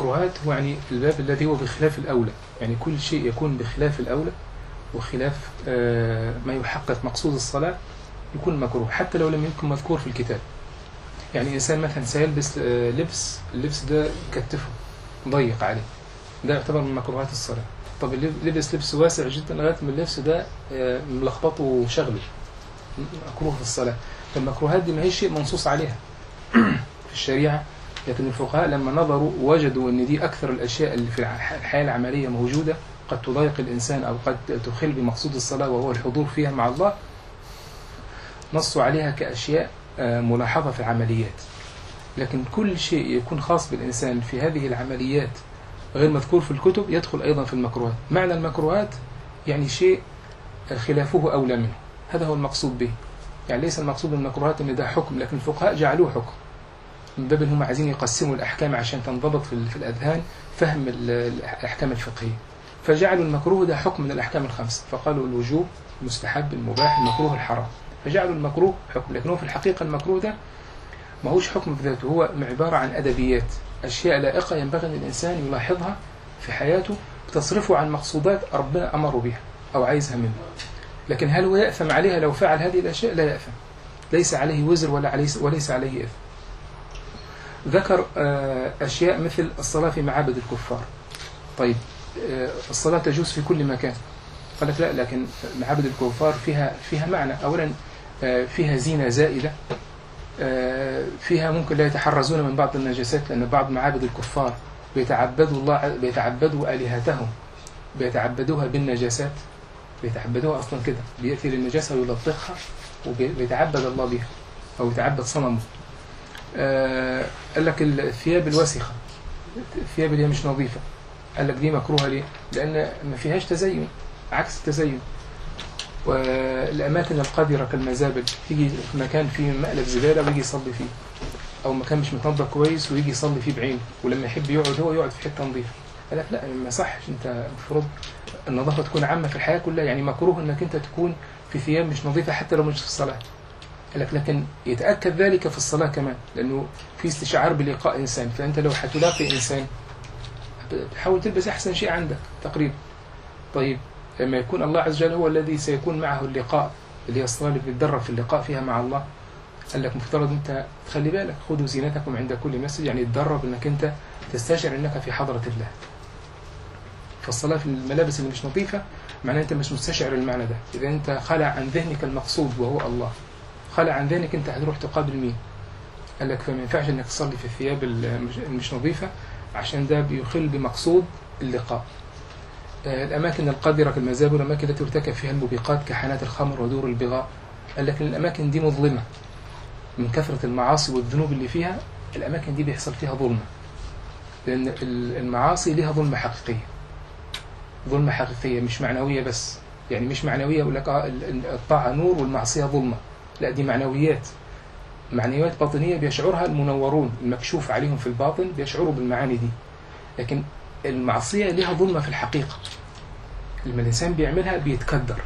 المكروهات هو يعني الباب الذي هو بخلاف الأولى يعني كل شيء يكون بخلاف الأولى وخلاف آه، ما يحقق مقصود الصلاة يكون مكروه حتى لو لم يكن مذكور في الكتاب يعني إنسان مثلا سيلبس آه، لبس اللبس ده كتفه ضيق عليه ده يعتبر من مكروهات الصلاة طب اللي لبس لبس واسع جدا لغاية من اللبس ده آه، ملخبطه وشغله مكروه في الصلاة فالمكروهات دي ما هي شيء منصوص عليها في الشريعة لكن الفقهاء لما نظروا وجدوا ان دي اكثر الاشياء اللي في الح- الحياة العملية موجودة قد تضايق الانسان او قد تخل بمقصود الصلاة وهو الحضور فيها مع الله نصوا عليها كاشياء آه، ملاحظة في العمليات لكن كل شيء يكون خاص بالانسان في هذه العمليات غير مذكور في الكتب يدخل ايضا في المكروهات معنى المكروهات يعني شيء آه، خلافه اولى منه هذا هو المقصود به يعني ليس المقصود بالمكروهات ان ده حكم لكن الفقهاء جعلوه حكم من باب انهم عايزين يقسموا الاحكام عشان تنضبط في, ال- في الاذهان فهم ال- الاحكام الفقهيه فجعلوا المكروه ده حكم من الاحكام الخمسه فقالوا الوجوب المستحب المباح المكروه الحرام فجعلوا المكروه حكم لكن هو في الحقيقه المكروه ده ما هوش حكم بذاته هو عباره عن ادبيات اشياء لائقه ينبغي ان الانسان يلاحظها في حياته تصرفه عن مقصودات ربنا امره بها او عايزها منه لكن هل هو يأثم عليها لو فعل هذه الأشياء لا يأثم ليس عليه وزر ولا عليه وليس عليه إثم ذكر آه، أشياء مثل الصلاة في معابد الكفار طيب آه، الصلاة تجوز في كل مكان قال لك لا لكن معابد الكفار فيها فيها معنى أولا آه، فيها زينة زائلة آه، فيها ممكن لا يتحرزون من بعض النجاسات لأن بعض معابد الكفار بيتعبدوا الله بيتعبدوا آلهتهم بيتعبدوها بالنجاسات بيتعبدوها أصلا كده بيأتي للنجاسة ويلطخها وبيتعبد الله بها أو يتعبد صنمه آه قال لك الثياب الوسخة الثياب اللي هي مش نظيفة قال لك دي مكروهة ليه؟ لأن ما فيهاش تزين عكس التزين والأماكن القذرة كالمزابل يجي في مكان فيه مقلب زبالة ويجي يصلي فيه أو مكان مش متنظف كويس ويجي يصلي فيه بعينه ولما يحب يقعد هو يقعد في حتة نظيفة قال لك لا ما صحش أنت المفروض النظافة تكون عامة في الحياة كلها يعني مكروه أنك أنت تكون في ثياب مش نظيفة حتى لو مش في الصلاة قال لك لكن يتأكد ذلك في الصلاة كمان لأنه في استشعار بلقاء إنسان فأنت لو هتلاقي إنسان تحاول تلبس أحسن شيء عندك تقريبا طيب لما يكون الله عز وجل هو الذي سيكون معه اللقاء اللي هي الصلاة اللي بتتدرب في اللقاء فيها مع الله قال لك مفترض أنت تخلي بالك خذوا زينتكم عند كل مسجد يعني تدرب أنك أنت تستشعر أنك في حضرة الله فالصلاة في الملابس اللي مش نظيفة معناه أنت مش مستشعر المعنى ده إذا أنت خلع عن ذهنك المقصود وهو الله خلع عن ذهنك أنت هتروح تقابل مين قال لك فما ينفعش أنك تصلي في الثياب المش- المش نظيفة عشان ده بيخل بمقصود اللقاء آه، الأماكن القذرة كالمزاب والأماكن التي ارتكب فيها الموبقات كحانات الخمر ودور البغاء قال لك إن الأماكن دي مظلمة من كثرة المعاصي والذنوب اللي فيها الأماكن دي بيحصل فيها ظلمة لأن ال- المعاصي لها ظلمة حقيقية ظلمة حقيقية مش معنوية بس يعني مش معنوية يقول لك آه ال- ال- الطاعة نور والمعصية ظلمة لا دي معنويات معنويات باطنية بيشعرها المنورون المكشوف عليهم في الباطن بيشعروا بالمعاني دي لكن المعصية لها ظلمة في الحقيقة لما الإنسان بيعملها بيتكدر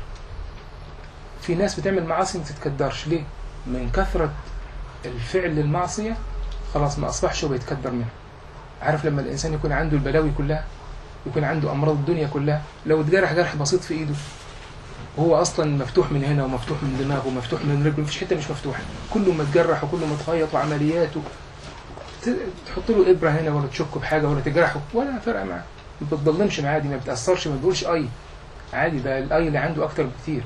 في ناس بتعمل معاصي ما تتكدرش ليه؟ من كثرة الفعل للمعصية خلاص ما أصبحش هو بيتكدر منها عارف لما الإنسان يكون عنده البلاوي كلها يكون عنده أمراض الدنيا كلها لو اتجرح جرح بسيط في إيده وهو أصلا مفتوح من هنا ومفتوح من دماغه ومفتوح من رجله مفيش حتة مش مفتوحة كله متجرح وكله متخيط وعمليات و... ت- تحط له إبرة هنا ولا تشكه بحاجة ولا تجرحه ولا فرق معاه ما بتضلمش معاه دي ما بتأثرش ما بيقولش أي عادي ده الأي اللي عنده أكتر بكتير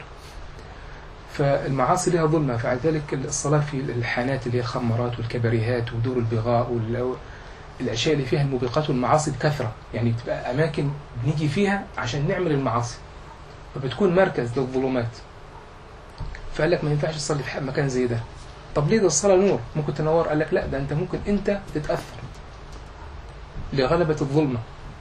فالمعاصي لها ظلمة فلذلك الصلاة في الحانات اللي هي الخمرات والكباريهات ودور البغاء وال... الأشياء اللي فيها الموبقات والمعاصي بكثرة يعني بتبقى أماكن بنيجي فيها عشان نعمل المعاصي فبتكون مركز للظلمات فقال لك ما ينفعش تصلي في مكان زي ده طب ليه ده الصلاة نور ممكن تنور قال لك لا ده أنت ممكن أنت تتأثر لغلبة الظلمة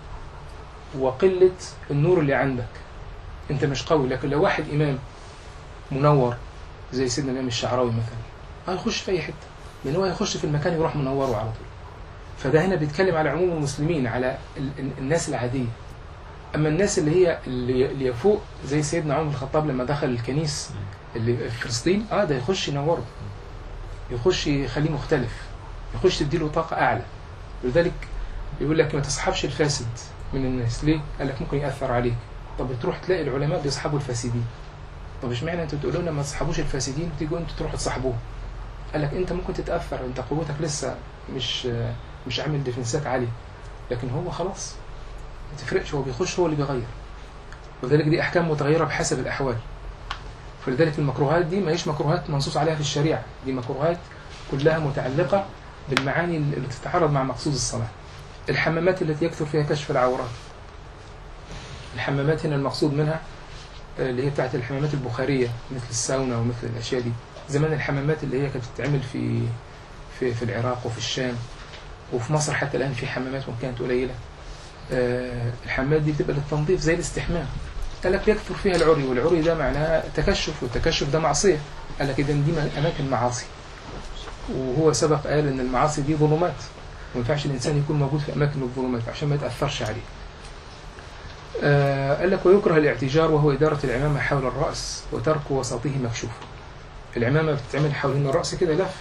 وقلة النور اللي عندك أنت مش قوي لكن لو واحد إمام منور زي سيدنا الإمام الشعراوي مثلا هيخش في أي حتة لأن هو هيخش في المكان يروح منوره على طول فده هنا بيتكلم على عموم المسلمين على ال- ال- الناس العادية أما الناس اللي هي اللي اللي فوق زي سيدنا عمر بن الخطاب لما دخل الكنيس اللي في فلسطين اه ده يخش ينوره يخش يخليه مختلف يخش تديله طاقة أعلى ولذلك يقول لك ما تصحبش الفاسد من الناس ليه؟ قال لك ممكن يأثر عليك طب تروح تلاقي العلماء بيصحبوا الفاسدين طب اشمعنى انتوا تقولوا لنا ما تصحبوش الفاسدين وتيجوا انتوا تروحوا تصاحبوهم قال لك انت ممكن تتأثر انت قوتك لسه مش مش عامل ديفنسات عالية لكن هو خلاص ما تفرقش هو بيخش هو اللي بيغير ولذلك دي احكام متغيرة بحسب الاحوال فلذلك المكروهات دي ما هيش مكروهات منصوص عليها في الشريعة دي مكروهات كلها متعلقة بالمعاني اللي تتعارض مع مقصود الصلاة الحمامات التي يكثر فيها كشف العورات الحمامات هنا المقصود منها آه، اللي هي بتاعت الحمامات البخارية مثل الساونا ومثل الأشياء دي زمان الحمامات اللي هي كانت بتتعمل في في في العراق وفي الشام وفي مصر حتى الآن في حمامات وإن كانت قليلة آه، الحمامات دي بتبقى للتنظيف زي الاستحمام قال لك يكثر فيها العري والعري ده معناها تكشف والتكشف ده معصية قال لك إذا دي أماكن معاصي وهو سبق قال إن المعاصي دي ظلمات وما ينفعش الإنسان يكون موجود في أماكن الظلمات عشان ما يتأثرش عليه آه قال لك ويكره الاعتجار وهو إدارة العمامة حول الرأس وترك وسطه مكشوف العمامة بتتعمل حوالين الرأس كده لف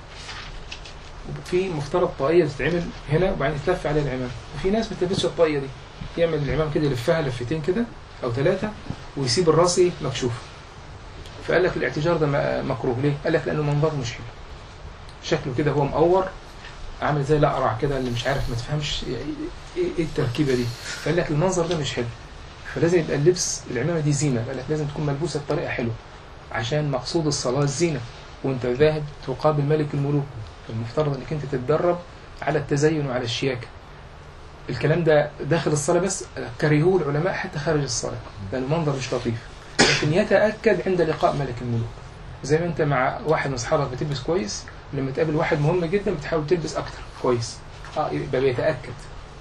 في مفترض طاقية تتعمل هنا وبعدين تلف عليها العمامة وفي ناس ما بتلبسش الطاقية دي يعمل العمام كده يلفها لفتين كده أو ثلاثة ويسيب الراس إيه مكشوف فقال لك الاعتجار ده م- مكروه ليه؟ قال لك لأنه منظره مش حلو شكله كده هو مقور عامل زي الأقرع كده اللي مش عارف ما تفهمش ايه إيه التركيبة دي فقال لك المنظر ده مش حلو فلازم يبقى اللبس العمامة دي زينة قال لك لازم تكون ملبوسة بطريقة حلوة عشان مقصود الصلاة الزينة وانت ذاهب تقابل ملك الملوك المفترض انك انت تتدرب على التزين وعلى الشياكة الكلام ده داخل الصلاة بس كرهوه العلماء حتى خارج الصلاة لأن المنظر مش لطيف لكن يتأكد عند لقاء ملك الملوك زي ما انت مع واحد من اصحابك بتلبس كويس لما تقابل واحد مهم جدا بتحاول تلبس اكتر كويس اه يبقى بيتأكد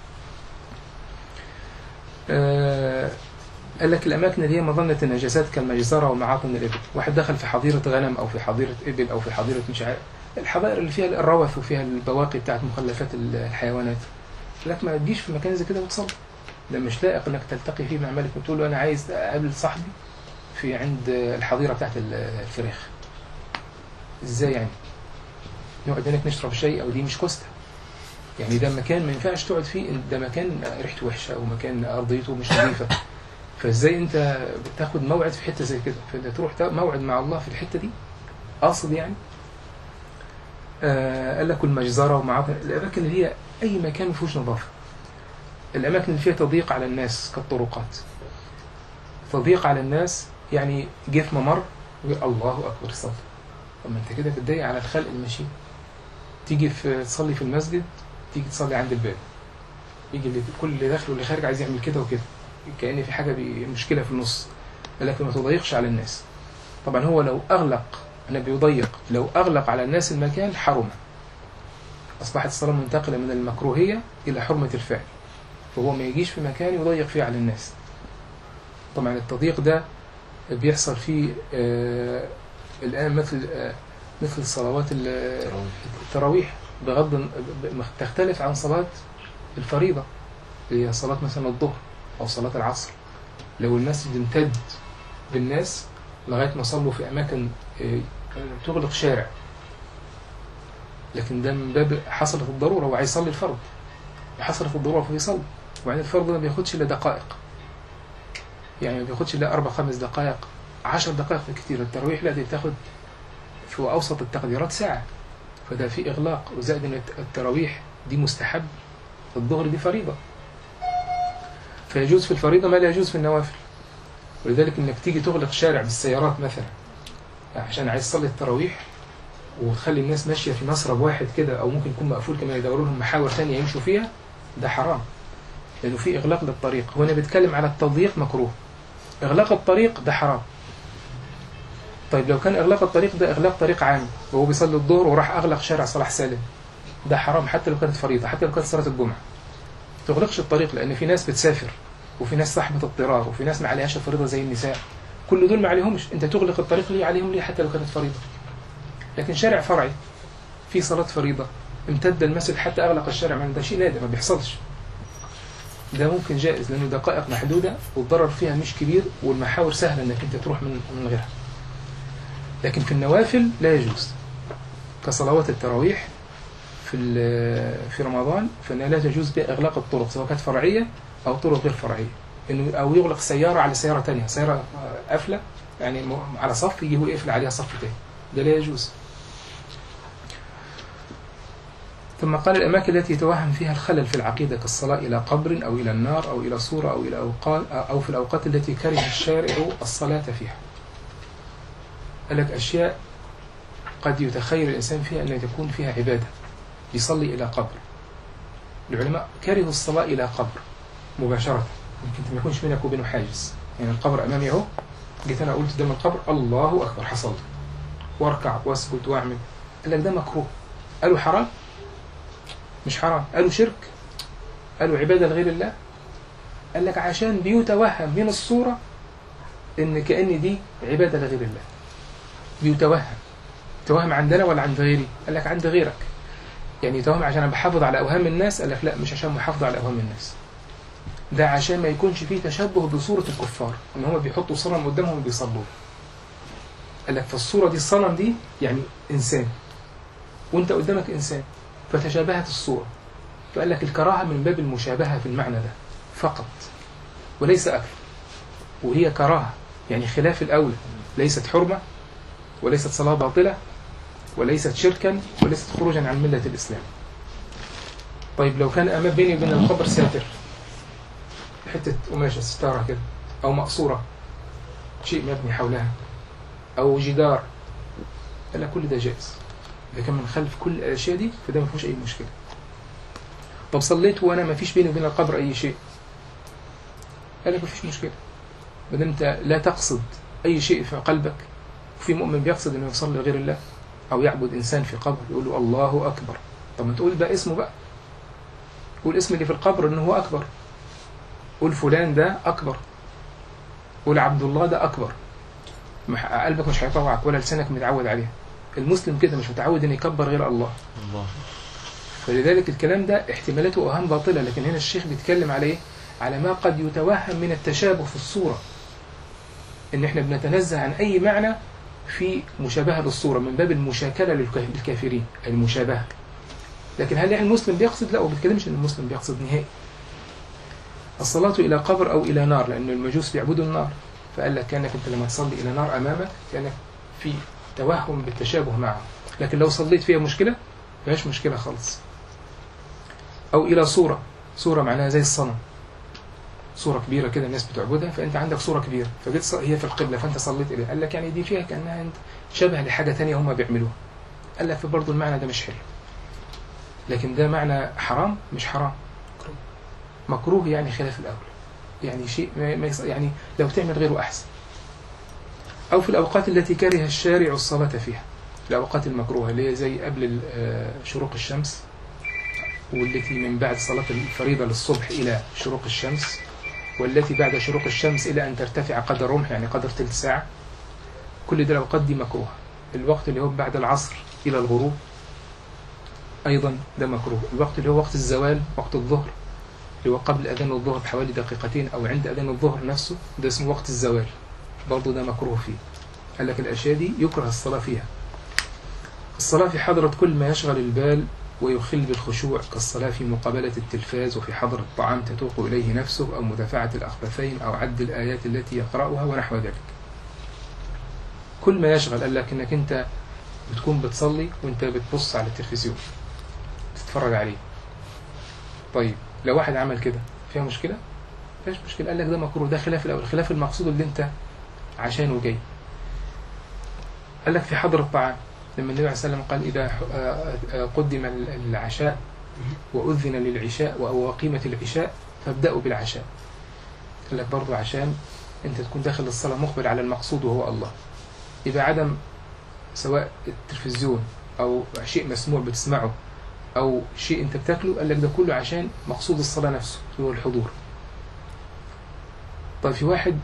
آه قال لك الأماكن اللي هي مظنة النجاسات كالمجزرة ومعاطن الإبل واحد دخل في حظيرة غنم أو في حظيرة إبل أو في حظيرة مش عارف الحظائر اللي فيها الروث وفيها البواقي بتاعت مخلفات الحيوانات لك ما تجيش في مكان زي كده وتصلي ده مش لائق انك تلتقي فيه مع ملك وتقول له انا عايز اقابل صاحبي في عند الحظيره بتاعت الفراخ ازاي يعني نقعد هناك نشرب شاي او دي مش كوستا يعني ده مكان ما ينفعش تقعد فيه ده مكان ريحته وحشه او مكان ارضيته مش نظيفه فازاي انت بتاخد موعد في حته زي كده فانت تروح تا- موعد مع الله في الحته دي قاصد يعني آه قال لك المجزره ومعاطن الاماكن اللي هي اي مكان ما فيهوش نظافه الاماكن اللي فيها تضييق على الناس كالطرقات تضييق على الناس يعني جه في ممر يقول الله اكبر صلي طب ما انت كده بتضايق على الخلق الماشيين تيجي في تصلي في المسجد تيجي تصلي عند الباب يجي اللي كل اللي داخل واللي خارج عايز يعمل كده وكده كأن في حاجة بي- مشكلة في النص لكن ما تضيقش على الناس طبعا هو لو أغلق أنا بيضيق لو أغلق على الناس المكان حرم أصبحت الصلاة منتقلة من المكروهية إلى حرمة الفعل فهو ما يجيش في مكان يضيق فيه على الناس طبعا التضييق ده بيحصل فيه آه الآن مثل آه مثل صلوات ال- التراويح بغض الن- ب- ب- تختلف عن صلاة الفريضة اللي هي صلاة مثلا الظهر أو صلاة العصر لو المسجد امتد بالناس لغاية ما صلوا في أماكن آه، تغلق شارع لكن ده من باب حصلت الضرورة وعايز يصلي الفرض حصلت الضرورة فبيصلي وبعدين الفرض ما بياخدش إلا دقائق يعني ما بياخدش إلا أربع خمس دقائق عشر دقائق كتير التراويح لا دي بتاخد في أوسط التقديرات ساعة فده في إغلاق وزائد إن الت- التراويح دي مستحب الظهر دي فريضة فيجوز في الفريضة ما لا يجوز في النوافل ولذلك إنك تيجي تغلق شارع بالسيارات مثلا عشان عايز تصلي التراويح وتخلي الناس ماشية في مسرب واحد كده أو ممكن يكون مقفول كمان يدوروا لهم محاور ثانية يمشوا فيها ده حرام لأنه في إغلاق للطريق هو أنا بتكلم على التضييق مكروه إغلاق الطريق ده حرام طيب لو كان إغلاق الطريق ده إغلاق طريق عام وهو بيصلي الظهر وراح أغلق شارع صلاح سالم ده حرام حتى لو كانت فريضة حتى لو كانت صلاة الجمعة تغلقش الطريق لأن في ناس بتسافر وفي ناس صاحبة اضطرار وفي ناس ما عليهاش فريضة زي النساء كل دول ما عليهمش أنت تغلق الطريق ليه عليهم ليه حتى لو كانت فريضة لكن شارع فرعي في صلاة فريضة امتد المسجد حتى أغلق الشارع من ده شيء نادر ما بيحصلش ده ممكن جائز لأنه دقائق محدودة والضرر فيها مش كبير والمحاور سهلة أنك أنت تروح من من غيرها لكن في النوافل لا يجوز كصلوات التراويح في ال- في رمضان فإنها لا تجوز بها إغلاق الطرق سواء كانت فرعية أو طرق غير فرعية إنه أو يغلق سيارة على سيارة تانية سيارة آه، قافلة يعني م- على صف يجي هو يقفل عليها صف تاني ده لا يجوز ثم قال الأماكن التي يتوهم فيها الخلل في العقيدة كالصلاة إلى قبر أو إلى النار أو إلى صورة أو إلى أوقات أو في الأوقات التي كره الشارع الصلاة فيها قال لك أشياء قد يتخيل الإنسان فيها أن تكون فيها عبادة يصلي إلى قبر العلماء كرهوا الصلاة إلى قبر مباشرة يمكن ما يكونش بينك وبينه حاجز يعني القبر أمامي أهو جيت أنا قلت قدام القبر الله أكبر حصل واركع واسجد واعمل قال لك ده مكروه قالوا حرام مش حرام قالوا شرك قالوا عبادة لغير الله قال لك عشان بيتوهم من الصورة ان كأن دي عبادة لغير الله بيتوهم توهم عندنا ولا عند غيري قال لك عند غيرك يعني يتوهم عشان انا بحافظ على اوهام الناس قال لك لا مش عشان محافظ على اوهام الناس ده عشان ما يكونش فيه تشبه بصورة الكفار ان هم بيحطوا صنم قدامهم وبيصلوا قال لك فالصورة دي الصنم دي يعني انسان وانت قدامك انسان فتشابهت الصورة فقال لك الكراهة من باب المشابهة في المعنى ده فقط وليس أكثر وهي كراهة يعني خلاف الأولى ليست حرمة وليست صلاة باطلة وليست شركا وليست خروجا عن ملة الإسلام طيب لو كان أمام بيني وبين القبر ساتر حتة قماشة ستارة كده أو مقصورة شيء مبني حولها أو جدار قال لك كل ده جائز إذا كان من خلف كل الأشياء دي فده ما فيهوش أي مشكلة طب صليت وأنا ما فيش بيني وبين القبر أي شيء قال لك ما فيش مشكلة ما دام أنت لا تقصد أي شيء في قلبك وفي مؤمن بيقصد إنه يصلي لغير الله أو يعبد إنسان في قبر يقول له الله أكبر طب ما تقول بقى اسمه بقى قول اسم اللي في القبر إنه هو أكبر قول فلان ده أكبر قول عبد الله ده أكبر مح- قلبك مش هيطوعك ولا لسانك متعود عليه المسلم كده مش متعود ان يكبر غير الله الله فلذلك الكلام ده احتمالاته اوهام باطله لكن هنا الشيخ بيتكلم على ايه على ما قد يتوهم من التشابه في الصوره ان احنا بنتنزه عن اي معنى في مشابهه للصوره من باب المشاكله للك- للكافرين المشابهه لكن هل يعني المسلم بيقصد لا هو ما بيتكلمش ان المسلم بيقصد نهائي الصلاة إلى قبر أو إلى نار لأن المجوس بيعبدوا النار فقال لك كأنك أنت لما تصلي إلى نار أمامك كأنك في توهم بالتشابه معه لكن لو صليت فيها مشكلة فيهاش مشكلة خالص أو إلى صورة صورة معناها زي الصنم صورة كبيرة كده الناس بتعبدها فأنت عندك صورة كبيرة فجيت ص- هي في القبلة فأنت صليت إليها قال لك يعني دي فيها كأنها أنت شبه لحاجة تانية هم بيعملوها قال لك فبرضه المعنى ده مش حلو لكن ده معنى حرام مش حرام مكروه يعني خلاف الأولى يعني شيء ما ما يص- يعني لو تعمل غيره أحسن أو في الأوقات التي كره الشارع الصلاة فيها الأوقات المكروهة اللي هي زي قبل ال- آه، شروق الشمس والتي من بعد صلاة الفريضة للصبح إلى شروق الشمس والتي بعد شروق الشمس إلى أن ترتفع قدر رمح يعني قدر تلت ساعة كل ده الأوقات دي مكروهة الوقت اللي هو بعد العصر إلى الغروب أيضا ده مكروه الوقت اللي هو وقت الزوال وقت الظهر اللي هو قبل أذان الظهر بحوالي دقيقتين أو عند أذان الظهر نفسه ده اسمه وقت الزوال برضه ده مكروه فيه قال لك الأشياء دي يكره الصلاة فيها الصلاة في حضرة كل ما يشغل البال ويخل بالخشوع كالصلاة في مقابلة التلفاز وفي حضرة طعام تتوق إليه نفسه أو مدافعة الأخبثين أو عد الآيات التي يقرأها ونحو ذلك كل ما يشغل قال لك إنك أنت بتكون بتصلي وأنت بتبص على التلفزيون تتفرج عليه طيب لو واحد عمل كده فيها مشكلة؟ فيهاش مشكلة قال لك ده مكروه ده خلاف الأول خلاف المقصود اللي أنت عشانه جاي قال لك في حضر الطعام لما النبي عليه الصلاة والسلام قال إذا ح- آه، آه، قدم ال- العشاء وأذن للعشاء أو وقيمة العشاء فابدأوا بالعشاء قال لك برضو عشان أنت تكون داخل الصلاة مقبل على المقصود وهو الله يبقى عدم سواء التلفزيون أو شيء مسموع بتسمعه أو شيء أنت بتاكله قال لك ده كله عشان مقصود الصلاة نفسه هو الحضور طيب في واحد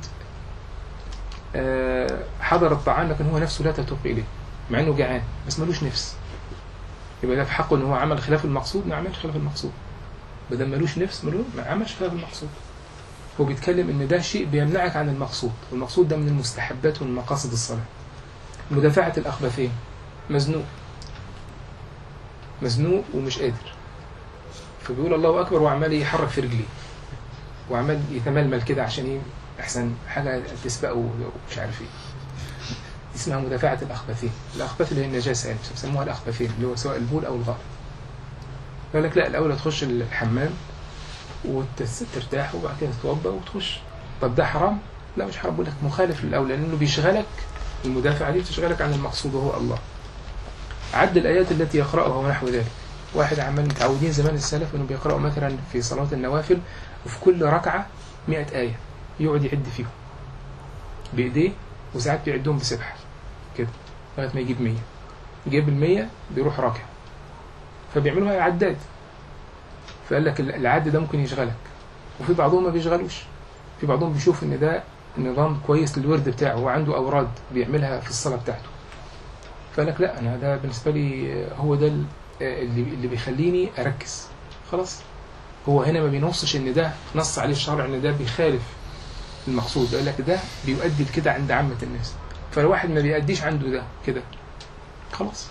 آه، حضر الطعام لكن هو نفسه لا تتوق إليه مع انه جعان بس ملوش نفس يبقى ده في حقه ان هو عمل خلاف المقصود ما عملش خلاف المقصود بدل ملوش نفس ملو ما عملش خلاف المقصود هو بيتكلم ان ده شيء بيمنعك عن المقصود والمقصود ده من المستحبات ومن مقاصد الصلاة مدافعة الأخبثين مزنوق مزنوق ومش قادر فبيقول الله اكبر وعمال يحرك في رجليه وعمال يتململ كده عشان ايه احسن حاجه تسبقه ومش عارف ايه اسمها مدافعه الاخبثين الاخبث اللي هي النجاسه يعني بيسموها الاخبثين اللي هو سواء البول او الغائط يقول لك لا الاولى تخش الحمام وترتاح وبعد كده تتوضا وتخش طب ده حرام؟ لا مش حرام بقول لك مخالف للاولى لانه بيشغلك المدافعه دي بتشغلك عن المقصود وهو الله عد الايات التي يقراها ونحو ذلك واحد عمال متعودين زمان السلف انهم بيقراوا مثلا في صلاه النوافل وفي كل ركعه 100 ايه يقعد يعد فيهم بايديه وساعات بيعدهم بسبحه كده لغايه ما يجيب 100 جاب ال 100 بيروح راكع فبيعملوها عداد فقال لك العد ده ممكن يشغلك وفي بعضهم ما بيشغلوش في بعضهم بيشوف ان ده نظام كويس للورد بتاعه هو عنده اوراد بيعملها في الصلاه بتاعته فقال لك لا انا ده بالنسبه لي هو ده اللي اللي بيخليني اركز خلاص هو هنا ما بينصش ان ده نص عليه الشرع ان ده بيخالف المقصود قال لك ده بيؤدي كده عند عامه الناس فلو واحد ما بيأديش عنده ده كده خلاص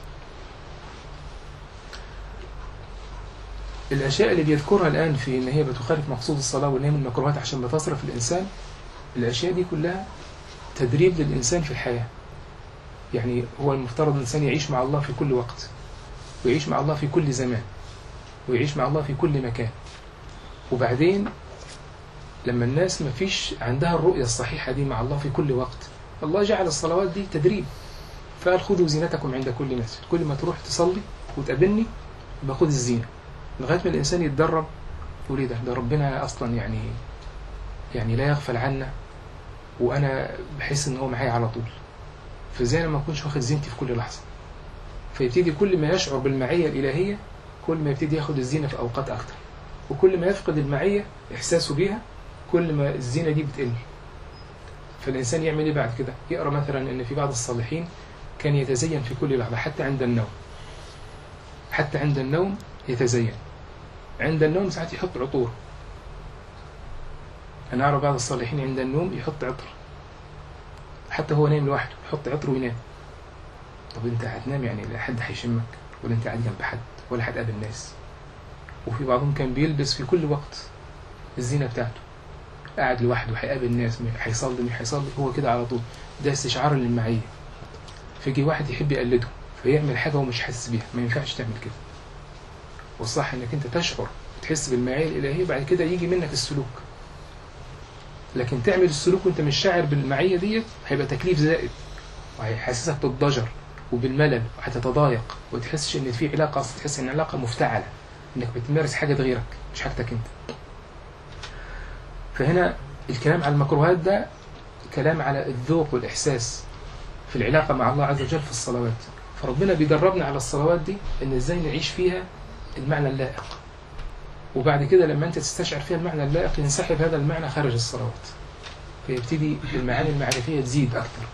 الأشياء اللي بيذكرها الآن في إن هي بتخالف مقصود الصلاة وإن هي من المكروهات عشان بتصرف الإنسان الأشياء دي كلها تدريب للإنسان في الحياة يعني هو المفترض الإنسان يعيش مع الله في كل وقت ويعيش مع الله في كل زمان ويعيش مع الله في كل مكان وبعدين لما الناس ما فيش عندها الرؤية الصحيحة دي مع الله في كل وقت الله جعل الصلوات دي تدريب فقال خذوا زينتكم عند كل مسجد كل ما تروح تصلي وتقابلني باخد الزينة لغاية ما الإنسان يتدرب يقول ايه ده ده ربنا أصلا يعني يعني لا يغفل عنا وأنا بحس إن هو معايا على طول فازاي أنا ما أكونش واخد زينتي في كل لحظة فيبتدي كل ما يشعر بالمعية الإلهية كل ما يبتدي ياخد الزينة في أوقات أكتر وكل ما يفقد المعية إحساسه بيها كل ما الزينة دي بتقل فالإنسان يعمل إيه بعد كده يقرأ مثلا إن في بعض الصالحين كان يتزين في كل لحظة حتى عند النوم حتى عند النوم يتزين عند النوم ساعات يحط عطور أنا أعرف بعض الصالحين عند النوم يحط عطر حتى هو نايم لوحده يحط عطر وينام طب أنت هتنام يعني لا حد هيشمك ولا أنت قاعد جنب حد ولا هتقابل ناس وفي بعضهم كان بيلبس في كل وقت الزينة بتاعته قاعد لوحده هيقابل ناس هيصلي مش هيصلي هو كده على طول ده استشعار للمعية فيجي واحد يحب يقلده فيعمل حاجة هو مش حاسس بيها ما ينفعش تعمل كده والصح انك انت تشعر تحس بالمعية الإلهية بعد كده يجي منك السلوك لكن تعمل السلوك وانت مش شاعر بالمعية ديت هيبقى تكليف زائد وهيحسسك بالضجر وبالملل وهتتضايق وتحسش ان في علاقة اصلا تحس ان علاقة مفتعلة انك بتمارس حاجة غيرك مش حاجتك انت فهنا الكلام على المكروهات ده كلام على الذوق والإحساس في العلاقة مع الله عز وجل في الصلوات فربنا بيجربنا على الصلوات دي ان ازاي نعيش فيها المعنى اللائق وبعد كده لما انت تستشعر فيها المعنى اللائق ينسحب هذا المعنى خارج الصلوات فيبتدي المعاني المعرفية تزيد أكثر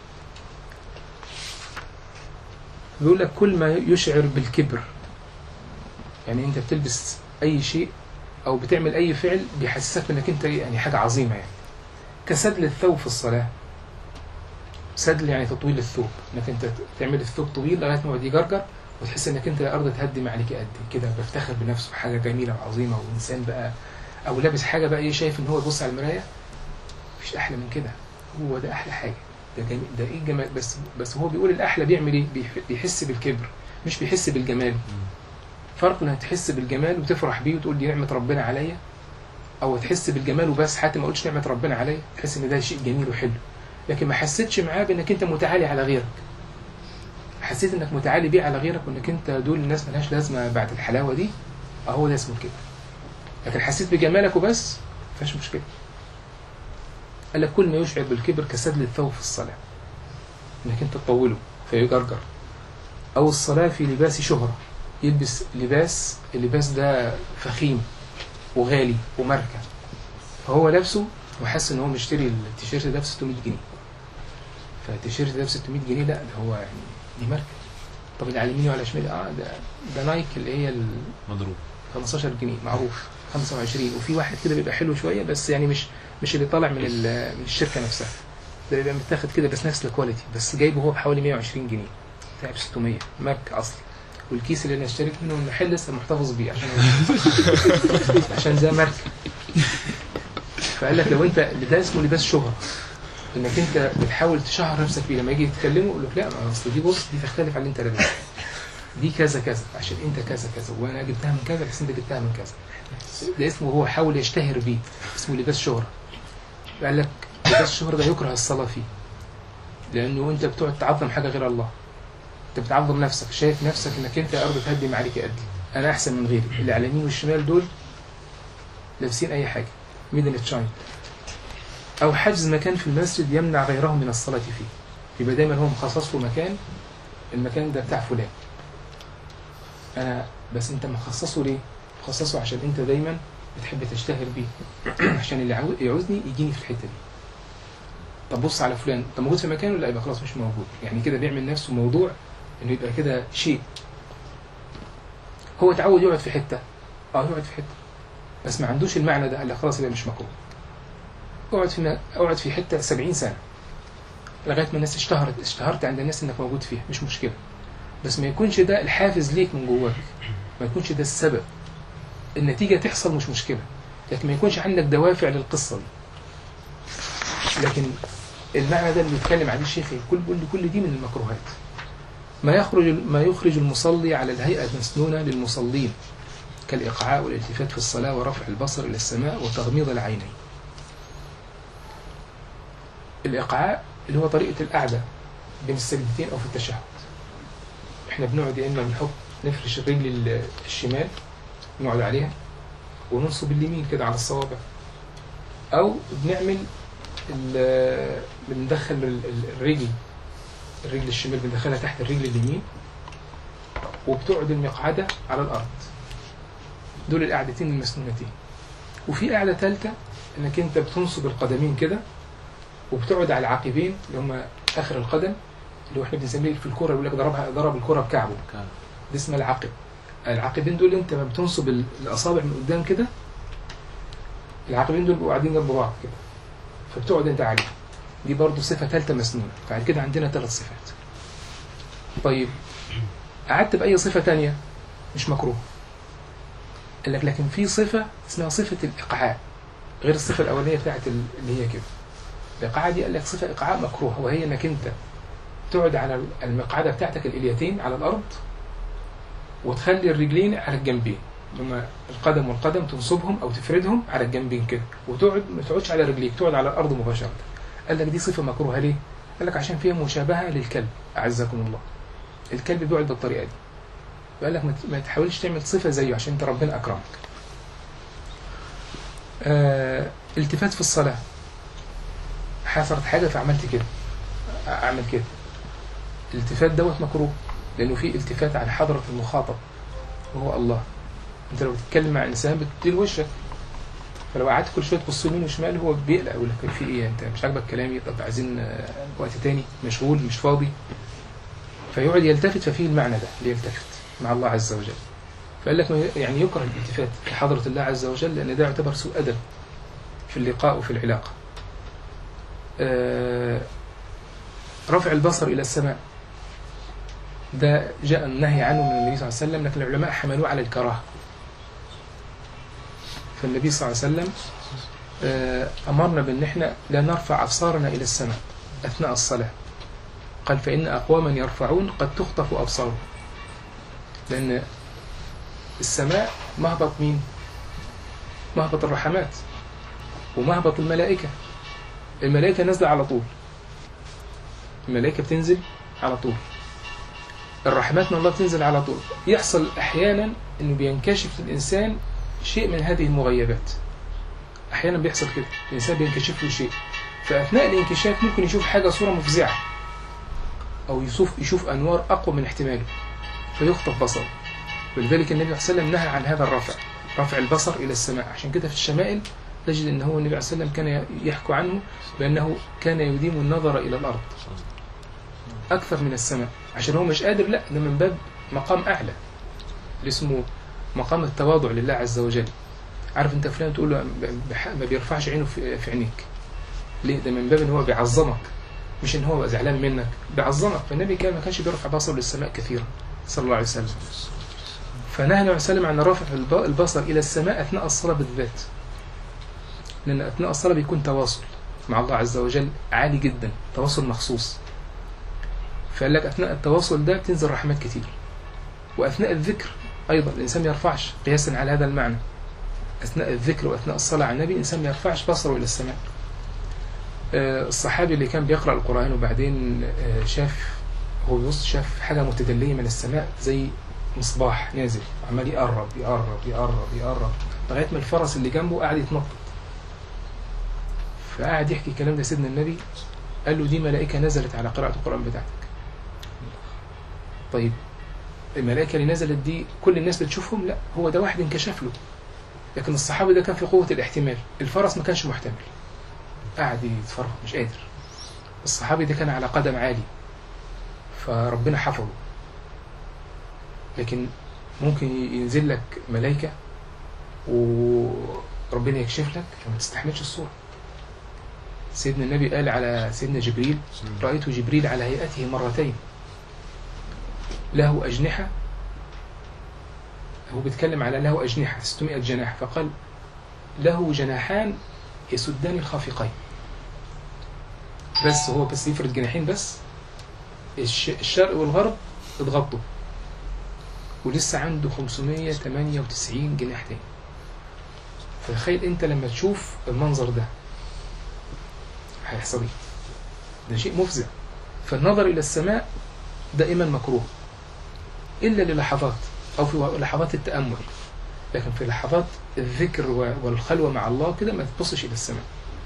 بيقول لك كل ما يشعر بالكبر يعني انت بتلبس اي شيء او بتعمل اي فعل بيحسسك انك انت يعني حاجة عظيمة يعني كسدل الثوب في الصلاة سدل يعني تطويل الثوب انك انت تعمل الثوب طويل لغايه ما يقعد يجرجر وتحس انك انت الارض تهدم عليك قد كده بفتخر بنفسه بحاجه جميله وعظيمه وانسان بقى او لابس حاجه بقى ايه شايف ان هو يبص على المرايه مفيش احلى من كده هو ده احلى حاجه ده جميل ده ايه الجمال بس بس هو بيقول الاحلى بيعمل ايه بيحس بالكبر مش بيحس بالجمال فرق انك تحس بالجمال وتفرح بيه وتقول دي نعمه ربنا عليا او تحس بالجمال وبس حتى ما قلتش نعمه ربنا عليا تحس ان ده شيء جميل وحلو لكن ما حسيتش معاه بانك انت متعالي على غيرك حسيت انك متعالي بيه على غيرك وانك انت دول الناس ملهاش لازمه بعد الحلاوه دي اهو ده اسمه كده لكن حسيت بجمالك وبس مفيش مشكله قال لك كل ما يشعر بالكبر كسدل الثوب في الصلاه انك انت تطوله فيجرجر او الصلاه في لباس شهره يلبس لباس اللباس ده فخيم وغالي وماركه فهو لابسه وحاسس ان هو مشتري التيشيرت ده ب 600 جنيه فالتيشيرت ده ب 600 جنيه لا ده هو يعني دي ماركه طب اللي على يميني وعلى شمالي اه ده ده نايك اللي هي ال مضروب 15 جنيه معروف 25 وفي واحد كده بيبقى حلو شويه بس يعني مش مش اللي طالع من من الشركه نفسها ده بيبقى متاخد كده بس نفس الكواليتي بس جايبه هو بحوالي 120 جنيه بتاع ب 600 ماركه اصلي والكيس اللي انا اشتريت منه المحل لسه محتفظ بيه عشان عشان زي مركب فقال لك لو انت ده اسمه لباس شهره انك انت بتحاول تشهر نفسك بيه لما يجي يتكلموا يقول لك لا ما اصل دي بص دي تختلف عن اللي انت لابسها دي كذا كذا عشان انت كذا كذا وانا جبتها من كذا بس انت جبتها من كذا ده اسمه هو حاول يشتهر بيه اسمه لباس شهره قال لك لباس الشهره ده يكره الصلاه فيه لانه انت بتقعد تعظم حاجه غير الله انت بتعظم نفسك شايف نفسك انك انت يا ارض تهدم عليك قدي انا احسن من غيري اللي على اليمين والشمال دول لابسين اي حاجه ميدن تشاين او حجز مكان في المسجد يمنع غيرهم من الصلاه فيه يبقى دايما هو مخصص له مكان المكان ده بتاع فلان انا بس انت مخصصه ليه مخصصه عشان انت دايما بتحب تشتهر بيه عشان اللي عاو- يعوزني يجيني في الحته دي طب بص على فلان طب موجود في مكانه لا يبقى خلاص مش موجود يعني كده بيعمل نفسه موضوع انه يبقى كده شيء هو اتعود يقعد في حته اه يقعد في حته بس ما عندوش المعنى ده قال لك خلاص يبقى مش مكروه اقعد في م- اقعد في حته 70 سنه لغايه ما الناس اشتهرت اشتهرت عند الناس انك موجود فيها مش مشكله بس ما يكونش ده الحافز ليك من جواك ما يكونش ده السبب النتيجه تحصل مش مشكله لكن ما يكونش عندك دوافع للقصه دي لكن المعنى ده اللي بيتكلم عليه الشيخ كل كل كل دي من المكروهات ما يخرج ما يخرج المصلي على الهيئة المسنونة للمصلين كالإقعاء والالتفات في الصلاة ورفع البصر إلى السماء وتغميض العينين الإقعاء اللي هو طريقة القعدة بين السجدتين أو في التشهد إحنا بنقعد يا إما بنحط نفرش الرجل ال- الشمال نقعد عليها وننصب اليمين كده على الصوابع أو بنعمل ال- بندخل ال- ال- الرجل الرجل الشمال بندخلها تحت الرجل اليمين وبتقعد المقعدة على الأرض دول القعدتين المسنونتين وفي قعدة ثالثة انك انت بتنصب القدمين كده وبتقعد على العقبين اللي هم اخر القدم اللي هو احنا بنسميه في الكوره يقول لك ضربها ضرب الكوره بكعبه دي اسمها العقب العقبين دول انت لما بتنصب ال- الاصابع من قدام كده العقبين دول بيبقوا قاعدين جنب بعض كده فبتقعد انت عليه دي برضه صفه ثالثه مسنونه فعلى كده عندنا ثلاث صفات طيب قعدت باي صفه تانية مش مكروه قال لك لكن في صفه اسمها صفه الايقاعاء غير الصفه الاولانيه بتاعت ال- اللي هي كده الايقاعاء دي قال لك صفه ايقاعاء مكروه وهي انك انت تقعد على المقعده بتاعتك الاليتين على الارض وتخلي الرجلين على الجنبين لما القدم والقدم تنصبهم او تفردهم على الجنبين كده وتقعد ما تقعدش على رجليك تقعد على الارض مباشره قال لك دي صفه مكروهه ليه قال لك عشان فيها مشابهه للكلب اعزكم الله الكلب بيقعد بالطريقه دي فقال لك ما ت- ما تحاولش تعمل صفه زيه عشان انت ربنا اكرمك آه التفات في الصلاه حصلت حاجه فعملت كده اعمل كده الالتفات دوت مكروه لانه في التفات عن حضره المخاطب وهو الله انت لو بتتكلم مع انسان بتديله وشك فلو قعدت كل شويه تبص يمين وشمال هو بيقلق يقول لك في ايه انت مش عاجبك كلامي طب عايزين آه، وقت تاني مشغول مش فاضي فيقعد يلتفت ففيه المعنى ده ليلتفت مع الله عز وجل فقال لك ما- يعني يكره الالتفات في حضرة الله عز وجل لأن ده يعتبر سوء أدب في اللقاء وفي العلاقة آه، رفع البصر إلى السماء ده جاء النهي عنه من النبي صلى الله عليه وسلم لكن العلماء حملوه على الكراهة فالنبي صلى الله عليه وسلم آه، أمرنا بأن احنا لا نرفع أبصارنا إلى السماء أثناء الصلاة قال فإن أقواما يرفعون قد تخطف أبصارهم لأن السماء مهبط مين؟ مهبط الرحمات ومهبط الملائكة الملائكة نازلة على طول الملائكة بتنزل على طول الرحمات من الله بتنزل على طول يحصل أحيانا أنه بينكشف للإنسان شيء من هذه المغيبات أحيانا بيحصل كده الإنسان بينكشف له شيء فأثناء الانكشاف ممكن يشوف حاجة صورة مفزعة أو يشوف يشوف أنوار أقوى من احتماله فيخطف بصره ولذلك النبي صلى الله عليه وسلم نهى عن هذا الرفع رفع البصر إلى السماء عشان كده في الشمائل تجد أن هو النبي صلى الله عليه وسلم كان يحكو عنه بأنه كان يديم النظر إلى الأرض أكثر من السماء عشان هو مش قادر لا ده من باب مقام أعلى اللي اسمه مقام التواضع لله عز وجل عارف انت فلان تقول له بح- ما بيرفعش عينه في في عينيك ليه ده من باب ان هو بيعظمك مش ان هو بقى زعلان منك بيعظمك فالنبي كان ما كانش بيرفع بصره للسماء كثيرا صلى الله عليه وسلم فنهى النبي صلى الله عليه وسلم عن رفع الب- البصر إلى السماء أثناء الصلاة بالذات لأن أثناء الصلاة بيكون تواصل مع الله عز وجل عالي جدا تواصل مخصوص فقال لك أثناء التواصل ده بتنزل رحمات كتير وأثناء الذكر أيضا الإنسان ما يرفعش قياسا على هذا المعنى أثناء الذكر وأثناء الصلاة على النبي الإنسان ما يرفعش بصره إلى السماء آه، الصحابي اللي كان بيقرأ القرآن وبعدين آه، شاف هو بيبص شاف حاجة متدلية من السماء زي مصباح نازل عمال يقرب يقرب يقرب يقرب لغاية ما الفرس اللي جنبه قاعد يتنطط فقعد يحكي الكلام ده سيدنا النبي قال له دي ملائكة نزلت على قراءة القرآن بتاعتك طيب الملائكة اللي نزلت دي كل الناس بتشوفهم لا هو ده واحد انكشف له لكن الصحابي ده كان في قوة الاحتمال الفرس ما كانش محتمل قاعد يتفرج مش قادر الصحابي ده كان على قدم عالي فربنا حفظه لكن ممكن ينزل لك ملائكة وربنا يكشف لك فما تستحملش الصورة سيدنا النبي قال على سيدنا جبريل رأيت جبريل على هيئته مرتين له أجنحة هو بيتكلم على له أجنحة 600 جناح فقال له جناحان يسدان الخافقين بس هو بس يفرد جناحين بس الش- الشرق والغرب اتغطوا ولسه عنده 598 جناح تاني فتخيل انت لما تشوف المنظر ده هيحصل ايه ده شيء مفزع فالنظر الى السماء دائما مكروه الا للحظات او في لحظات التامل لكن في لحظات الذكر و- والخلوه مع الله كده ما تبصش الى السماء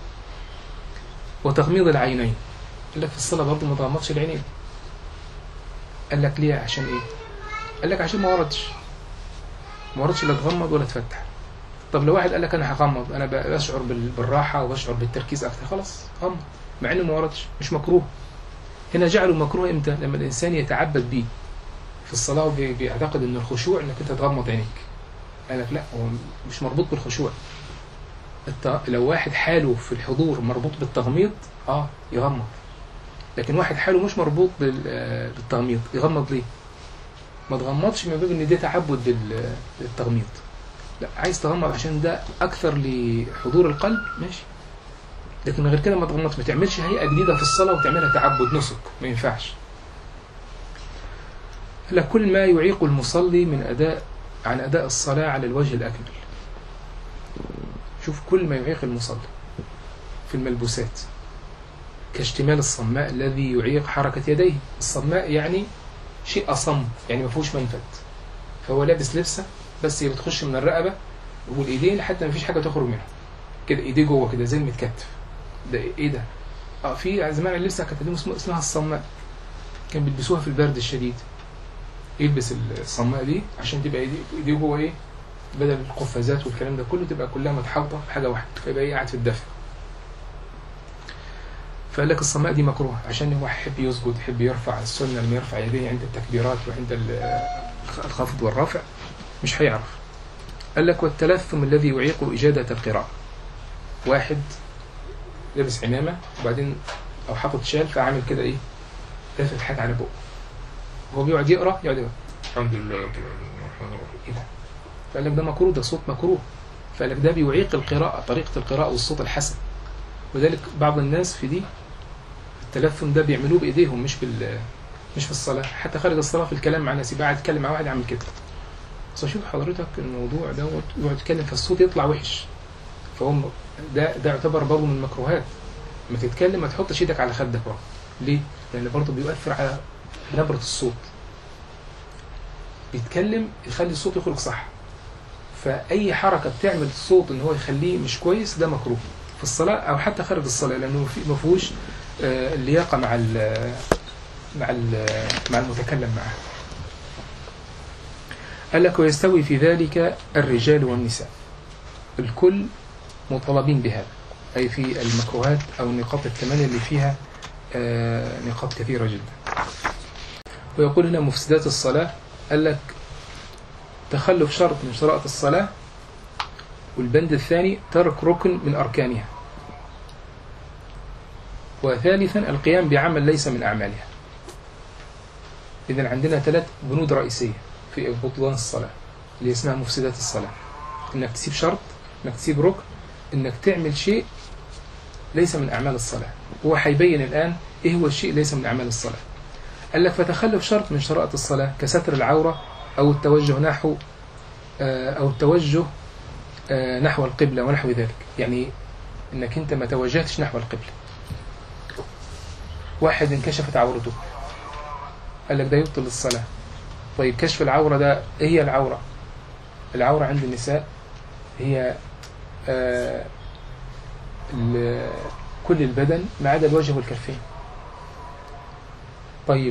وتغميض العينين قال لك في الصلاه برضه ما تغمضش العينين قال لك ليه عشان ايه قال لك عشان ما وردش ما وردش لا تغمض ولا تفتح طب لو واحد قال لك انا هغمض انا ب- بشعر بال- بالراحه وبشعر بالتركيز اكتر خلاص غمض مع انه ما وردش مش مكروه هنا جعله مكروه امتى لما الانسان يتعبد بيه في الصلاه وبي- بيعتقد ان الخشوع انك انت تغمض عينيك قال لك لا هو مش مربوط بالخشوع الت... لو واحد حاله في الحضور مربوط بالتغميض اه يغمض لكن واحد حاله مش مربوط بال... آه، بالتغميض يغمض ليه ما تغمضش من باب ان ده تعبد بال- بالتغميض لا عايز تغمض عشان ده اكثر لحضور القلب ماشي لكن غير كده ما تغمضش ما تعملش هيئه جديده في الصلاه وتعملها تعبد نسك ما ينفعش لا كل ما يعيق المصلي من اداء عن اداء الصلاه على الوجه الاكمل شوف كل ما يعيق المصلي في الملبوسات كاشتمال الصماء الذي يعيق حركه يديه الصماء يعني شيء أصم يعني ما فيهوش منفذ فهو لابس لبسة بس هي بتخش من الرقبة والإيدين حتى ما فيش حاجة تخرج منها كده إيديه جوه كده زي المتكتف ده إيه ده؟ اه في زمان اللبسة كانت لهم اسمه اسمها الصماء كان بيلبسوها في البرد الشديد يلبس الصماء دي عشان تبقى ايديه إيديه جوه ايه بدل القفازات والكلام ده كله تبقى كلها متحوطه في حاجه واحده فيبقى ايه قاعد في الدفء فقال لك الصماء دي مكروه عشان هو يحب يسجد يحب يرفع السنه لما يرفع يديه عند التكبيرات وعند ال- الخفض والرفع مش هيعرف قال لك والتلثم الذي يعيق إجادة القراءة واحد لابس عمامة وبعدين أو حاطط شال فعامل كده إيه لافف حاجة على بقه هو بيقعد يقرأ يقعد يقرأ الحمد لله رب العالمين الرحمن الرحيم إيه ده؟ فقال لك ده مكروه ده صوت مكروه فقال لك ده بيعيق القراءة طريقة القراءة والصوت الحسن وذلك بعض الناس في دي التلثم ده بيعملوه بايديهم مش بال مش في الصلاه حتى خارج الصلاه في الكلام مع ناس يبقى قاعد يتكلم مع واحد عامل كده بس شوف حضرتك الموضوع دوت يقعد يتكلم فالصوت يطلع وحش فهم ده ده يعتبر برضه من المكروهات لما تتكلم ما تحطش ايدك على خدك برضه ليه؟ لان برضه بيؤثر على نبره الصوت بيتكلم يخلي الصوت يخرج صح فاي حركه بتعمل الصوت ان هو يخليه مش كويس ده مكروه في الصلاه او حتى خارج الصلاه لانه في- ما فيهوش آه، اللياقه مع ال مع ال مع المتكلم معه قال لك ويستوي في ذلك الرجال والنساء الكل مطالبين بهذا أي في المكروهات أو النقاط الثمانية اللي فيها آه، نقاط كثيرة جدا ويقول هنا مفسدات الصلاة قال لك تخلف شرط من شرائط الصلاة والبند الثاني ترك ركن من أركانها وثالثا القيام بعمل ليس من أعمالها إذا عندنا ثلاث بنود رئيسية في بطلان الصلاة اللي اسمها مفسدات الصلاة إنك تسيب شرط إنك تسيب ركن إنك تعمل شيء ليس من أعمال الصلاة هو هيبين الآن إيه هو الشيء ليس من أعمال الصلاة قال لك فتخلف شرط من شرائط الصلاة كستر العورة أو التوجه نحو آه، أو التوجه آه، نحو القبلة ونحو ذلك يعني إنك أنت ما توجهتش نحو القبلة واحد انكشفت عورته قال لك ده يبطل الصلاة طيب كشف العورة ده إيه هي العورة العورة عند النساء هي آه، ال- كل البدن ما عدا الوجه والكفين طيب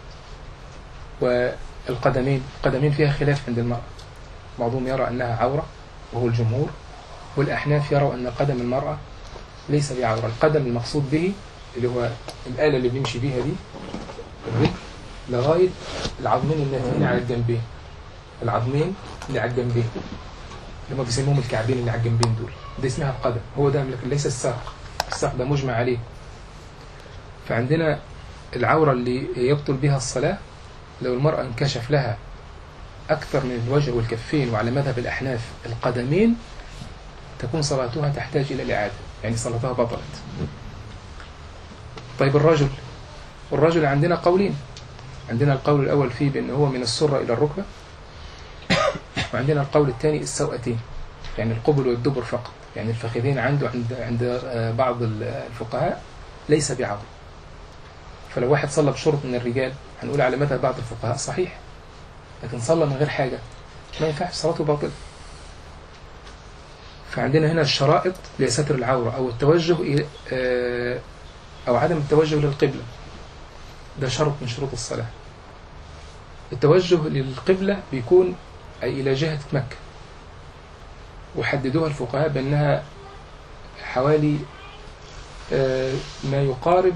والقدمين القدمين فيها خلاف عند المرأة بعضهم يرى أنها عورة وهو الجمهور والأحناف يروا أن قدم المرأة ليس بعورة القدم المقصود به اللي هو الآلة اللي بيمشي بيها دي الرجل لغاية العظمين الناتجين على الجنبين العظمين اللي على الجنبين اللي هم بيسموهم الكعبين اللي على الجنبين دول دي اسمها القدم هو ده لكن ليس الساق الساق ده مجمع عليه فعندنا العورة اللي يبطل بها الصلاة لو المرأة انكشف لها أكثر من الوجه والكفين وعلى مذهب الأحناف القدمين تكون صلاتها تحتاج إلى الإعادة يعني صلاتها بطلت طيب الرجل الرجل عندنا قولين عندنا القول الأول فيه بأن هو من السرة إلى الركبة وعندنا القول الثاني السوأتين يعني القبل والدبر فقط يعني الفخذين عنده عند عند آه، بعض الفقهاء ليس بعورة فلو واحد صلى بشرط من الرجال هنقول على مذهب بعض الفقهاء صحيح لكن صلى من غير حاجة ما ينفعش صلاته باطلة فعندنا هنا الشرائط لستر العورة أو التوجه إلى آه، أو عدم التوجه للقبلة ده شرط من شروط الصلاة التوجه للقبلة بيكون أي إلى جهة مكة وحددوها الفقهاء بأنها حوالي آه، ما يقارب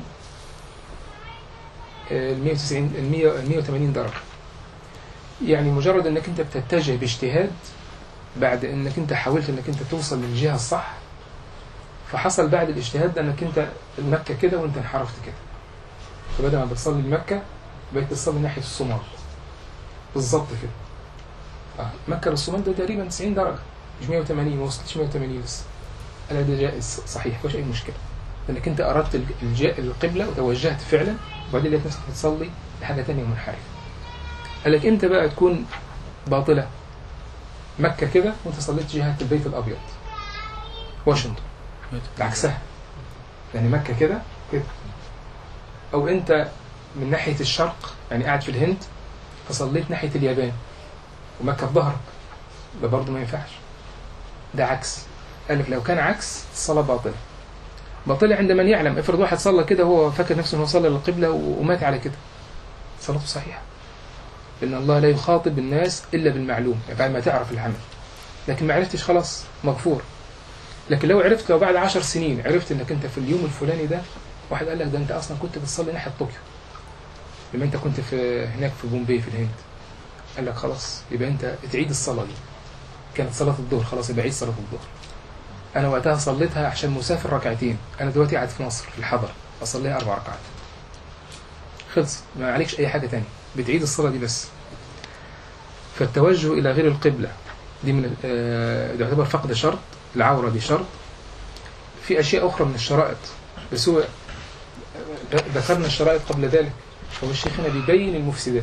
ال 190 ال 100 ال 180 درجة يعني مجرد انك انت بتتجه باجتهاد بعد انك انت حاولت انك انت توصل للجهة الصح فحصل بعد الاجتهاد ده انك انت مكة كده وانت انحرفت كده فبدل ما بتصلي لمكة بقيت تصلي ناحية الصومال بالظبط كده آه. مكة للصومال ده تقريبا 90 درجة مش 180 ما وصلتش 180 لسه ألا ده جائز صحيح مفيش أي مشكلة لأنك أنت أردت الج- الج- القبلة وتوجهت فعلا وبعدين لقيت نفسك بتصلي لحاجة تانية منحرفة قال لك إمتى بقى تكون باطلة مكة كده وأنت صليت جهة البيت الأبيض واشنطن عكسها يعني مكة كده كده أو أنت من ناحية الشرق يعني قاعد في الهند فصليت ناحية اليابان ومكة في ظهرك ده برضه ما ينفعش ده عكس قال لك لو كان عكس الصلاة باطلة باطلة عند من يعلم افرض واحد صلى كده وهو فاكر نفسه انه صلى للقبلة و- ومات على كده صلاته صحيحة لأن الله لا يخاطب الناس إلا بالمعلوم يعني بعد ما تعرف العمل لكن ما عرفتش خلاص مغفور لكن لو عرفت لو بعد عشر سنين عرفت انك انت في اليوم الفلاني ده واحد قال لك ده انت اصلا كنت بتصلي ناحية طوكيو لما انت كنت في هناك في بومبي في الهند قال لك خلاص يبقى انت تعيد الصلاة دي كانت صلاة الظهر خلاص يبقى عيد صلاة الظهر أنا وقتها صليتها عشان مسافر ركعتين أنا دلوقتي قاعد في مصر في الحضر أصليها أربع ركعات خلص ما عليكش أي حاجة تانية بتعيد الصلاة دي بس فالتوجه إلى غير القبلة دي من ال- آه، ده يعتبر فقد شرط العورة دي شرط في أشياء أخرى من الشرائط بس هو آه، ذكرنا الشرائط قبل ذلك هو الشيخ هنا بيبين المفسدات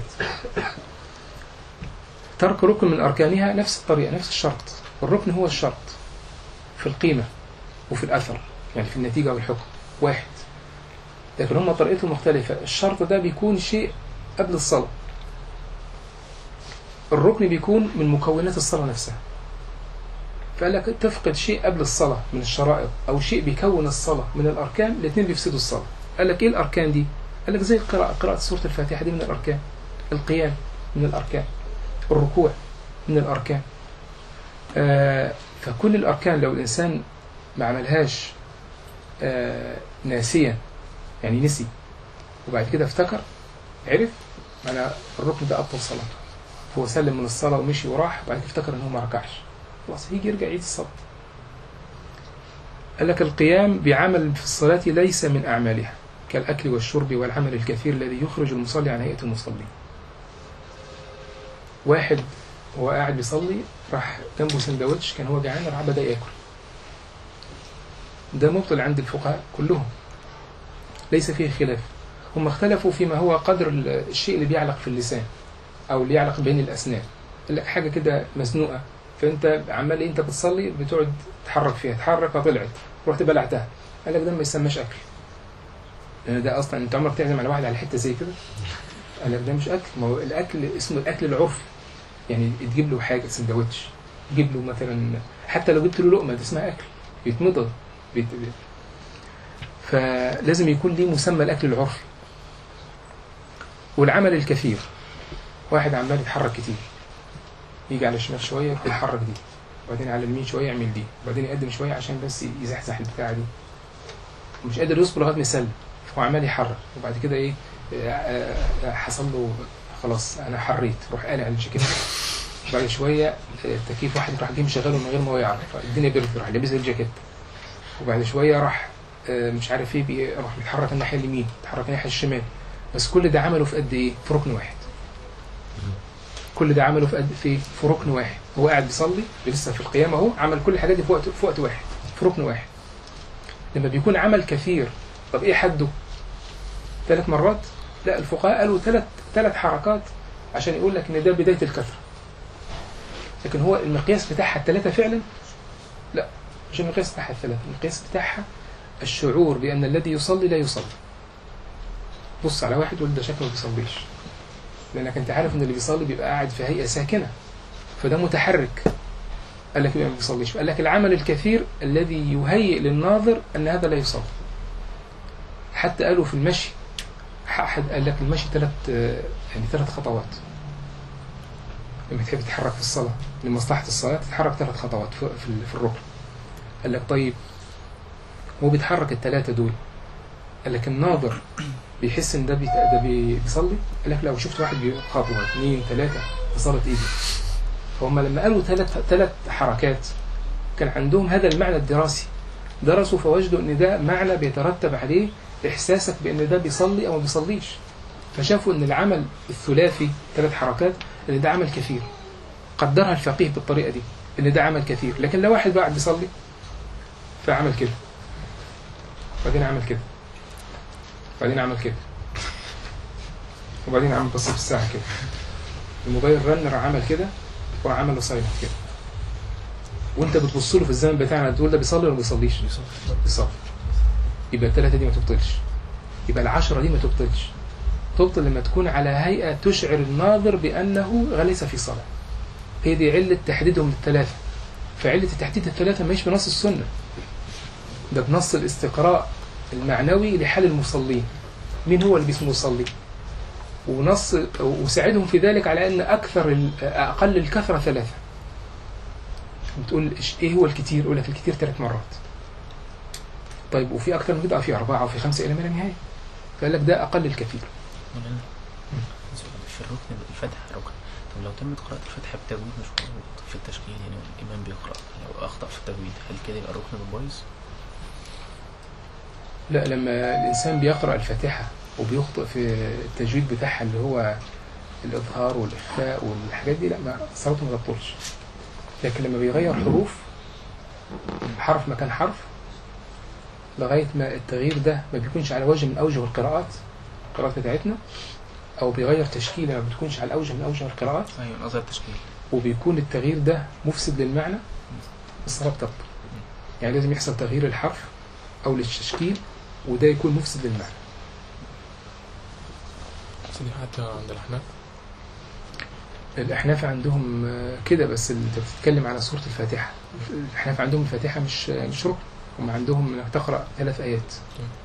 ترك ركن من أركانها نفس الطريقة نفس الشرط الركن هو الشرط في القيمة وفي الأثر يعني في النتيجة والحكم واحد لكن هم طريقتهم مختلفة الشرط ده بيكون شيء قبل الصلاة الركن بيكون من مكونات الصلاة نفسها فقال لك تفقد شيء قبل الصلاة من الشرائط أو شيء بيكون الصلاة من الأركان الاثنين بيفسدوا الصلاة قال لك إيه الأركان دي؟ قال لك زي القراءة قراءة سورة الفاتحة دي من الأركان القيام من الأركان الركوع من الأركان آه فكل الأركان لو الإنسان ما عملهاش آه ناسيا يعني نسي وبعد كده افتكر عرف أنا الركن ده أبطل صلاته هو سلم من الصلاة ومشي وراح وبعد كده افتكر إن هو ما ركعش خلاص هيجي يرجع يعيد الصلاة قال لك القيام بعمل في الصلاة ليس من أعمالها كالأكل والشرب والعمل الكثير الذي يخرج المصلي عن هيئة المصلين واحد هو قاعد بيصلي راح جنبه سندوتش كان هو جعان راح بدأ ياكل ده مبطل عند الفقهاء كلهم ليس فيه خلاف هم اختلفوا فيما هو قدر ال- الشيء اللي بيعلق في اللسان او اللي يعلق بين الاسنان قال لك حاجه كده مزنوقه فانت عمال إيه انت بتصلي بتقعد تحرك فيها تحرك فطلعت رحت بلعتها قال لك ده ما يسماش اكل لان ده اصلا انت عمرك تعزم على واحد على حته زي كده قال لك ده مش اكل ما هو الاكل اسمه الاكل العرفي يعني تجيب له حاجه سندوتش تجيب له مثلا حتى لو جبت له لقمه دي اسمها اكل بيتمضغ بيت... بيت. فلازم يكون ليه مسمى الاكل العرفي والعمل الكثير واحد عمال يتحرك كتير يجي على الشمال شويه يتحرك دي وبعدين على اليمين شويه يعمل دي وبعدين يقدم شويه عشان بس يزحزح البتاعه دي ومش قادر يصبر لغايه ما يسلم فهو عمال يحرك وبعد كده ايه آه، آه، حصل له خلاص انا حريت روح قالع الجاكيت بعد شويه آه، التكييف واحد راح جه مشغله من غير ما هو يعرف الدنيا بردت راح لابس الجاكيت وبعد شويه راح آه، مش عارف ايه بي- راح بيتحرك الناحيه اليمين بيتحرك الناحيه الشمال بس كل ده عمله في قد ايه؟ في ركن واحد كل ده عمله في قد في في ركن واحد هو قاعد بيصلي لسه في القيامه اهو عمل كل الحاجات دي في وقت في وقت واحد في ركن واحد لما بيكون عمل كثير طب ايه حده؟ ثلاث مرات؟ لا الفقهاء قالوا ثلاث ثلاث حركات عشان يقول لك ان ده بدايه الكثره لكن هو المقياس بتاعها الثلاثه فعلا؟ لا مش المقياس بتاعها الثلاثه المقياس بتاعها الشعور بان الذي يصلي لا يصلي بص على واحد يقول ده شكله ما بيصليش لانك انت عارف ان اللي بيصلي بيبقى قاعد في هيئه ساكنه فده متحرك قال لك يبقى ما بيصليش قال لك العمل الكثير الذي يهيئ للناظر ان هذا لا يصلي حتى قالوا في المشي احد قال لك المشي ثلاث يعني ثلاث خطوات لما تحب تتحرك في الصلاه لمصلحه الصلاه تتحرك ثلاث خطوات في في- في الركن قال لك طيب هو بيتحرك الثلاثه دول قال لك الناظر بيحس ان ده بيت... ده بي- بيصلي قال لك لو شفت واحد بي- خطوه اثنين ثلاثه في صلاه ايدي فهم لما قالوا ثلاث ثلاث حركات كان عندهم هذا المعنى الدراسي درسوا فوجدوا ان ده معنى بيترتب عليه احساسك بان ده بيصلي او ما بيصليش فشافوا ان العمل الثلاثي ثلاث حركات ان ده عمل كثير قدرها الفقيه بالطريقه دي ان ده عمل كثير لكن لو واحد قاعد بيصلي فعمل كده وبعدين عمل كده وبعدين عمل كده وبعدين عمل بص في الساعة كده الموبايل رن راح عمل كده وراح عمل له سايلنت كده وانت بتبص له في الزمن بتاعنا تقول ده بيصلي ولا ما بيصليش؟ بيصلي يبقى الثلاثة دي ما تبطلش يبقى العشرة دي ما تبطلش تبطل لما تكون على هيئة تشعر الناظر بأنه ليس في صلاة هي دي علة تحديدهم للثلاثة فعلة تحديد الثلاثة مش بنص السنة ده بنص الاستقراء المعنوي لحال المصلين مين هو اللي باسمه يصلي ونص وساعدهم في ذلك على ان اكثر ال- اقل الكثره ثلاثه بتقول إيش- ايه هو الكتير يقول لك الكتير ثلاث مرات طيب وفي اكثر من كده آه، في اربعه وفي خمسه الى ما لا نهايه فقال لك ده اقل الكثير مولانا في الركن الفتح ركن طب لو تمت قراءة الفتحة بتجويد مش مظبوط في التشكيل يعني الإمام بيقرأ لو أخطأ في التجويد هل كده يبقى الركن ده بايظ؟ لا لما الانسان بيقرا الفاتحه وبيخطئ في التجويد بتاعها اللي هو الاظهار والاخفاء والحاجات دي لا ما صوته ما تبطلش لكن لما بيغير حروف حرف مكان حرف لغايه ما التغيير ده ما بيكونش على وجه من اوجه القراءات القراءات بتاعتنا او بيغير تشكيله ما بتكونش على اوجه من اوجه القراءات أيوة نظر التشكيل وبيكون التغيير ده مفسد للمعنى الصلاة بتبطل يعني لازم يحصل تغيير الحرف أو للتشكيل وده يكون مفسد للمعنى سيدي حتى عند الأحناف الأحناف عندهم آه، كده بس اللي انت بتتكلم على سورة الفاتحة الأحناف عندهم الفاتحة مش مش ركن هم عندهم انك تقرأ ثلاث آيات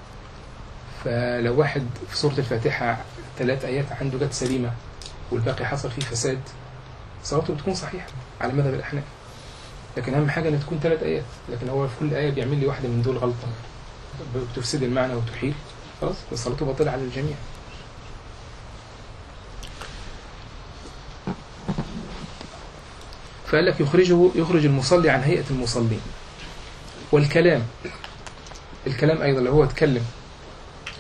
فلو واحد في سورة الفاتحة ثلاث آيات عنده جت سليمة والباقي حصل فيه فساد صلاته بتكون صحيحة على مذهب الأحناف لكن أهم حاجة إن تكون ثلاث آيات لكن هو في كل آية بيعمل لي واحدة من دول غلطة بتفسد المعنى وتحيل خلاص صلاته باطلة على الجميع فقال لك يخرجه يخرج المصلي عن هيئة المصلين والكلام الكلام أيضا لو هو اتكلم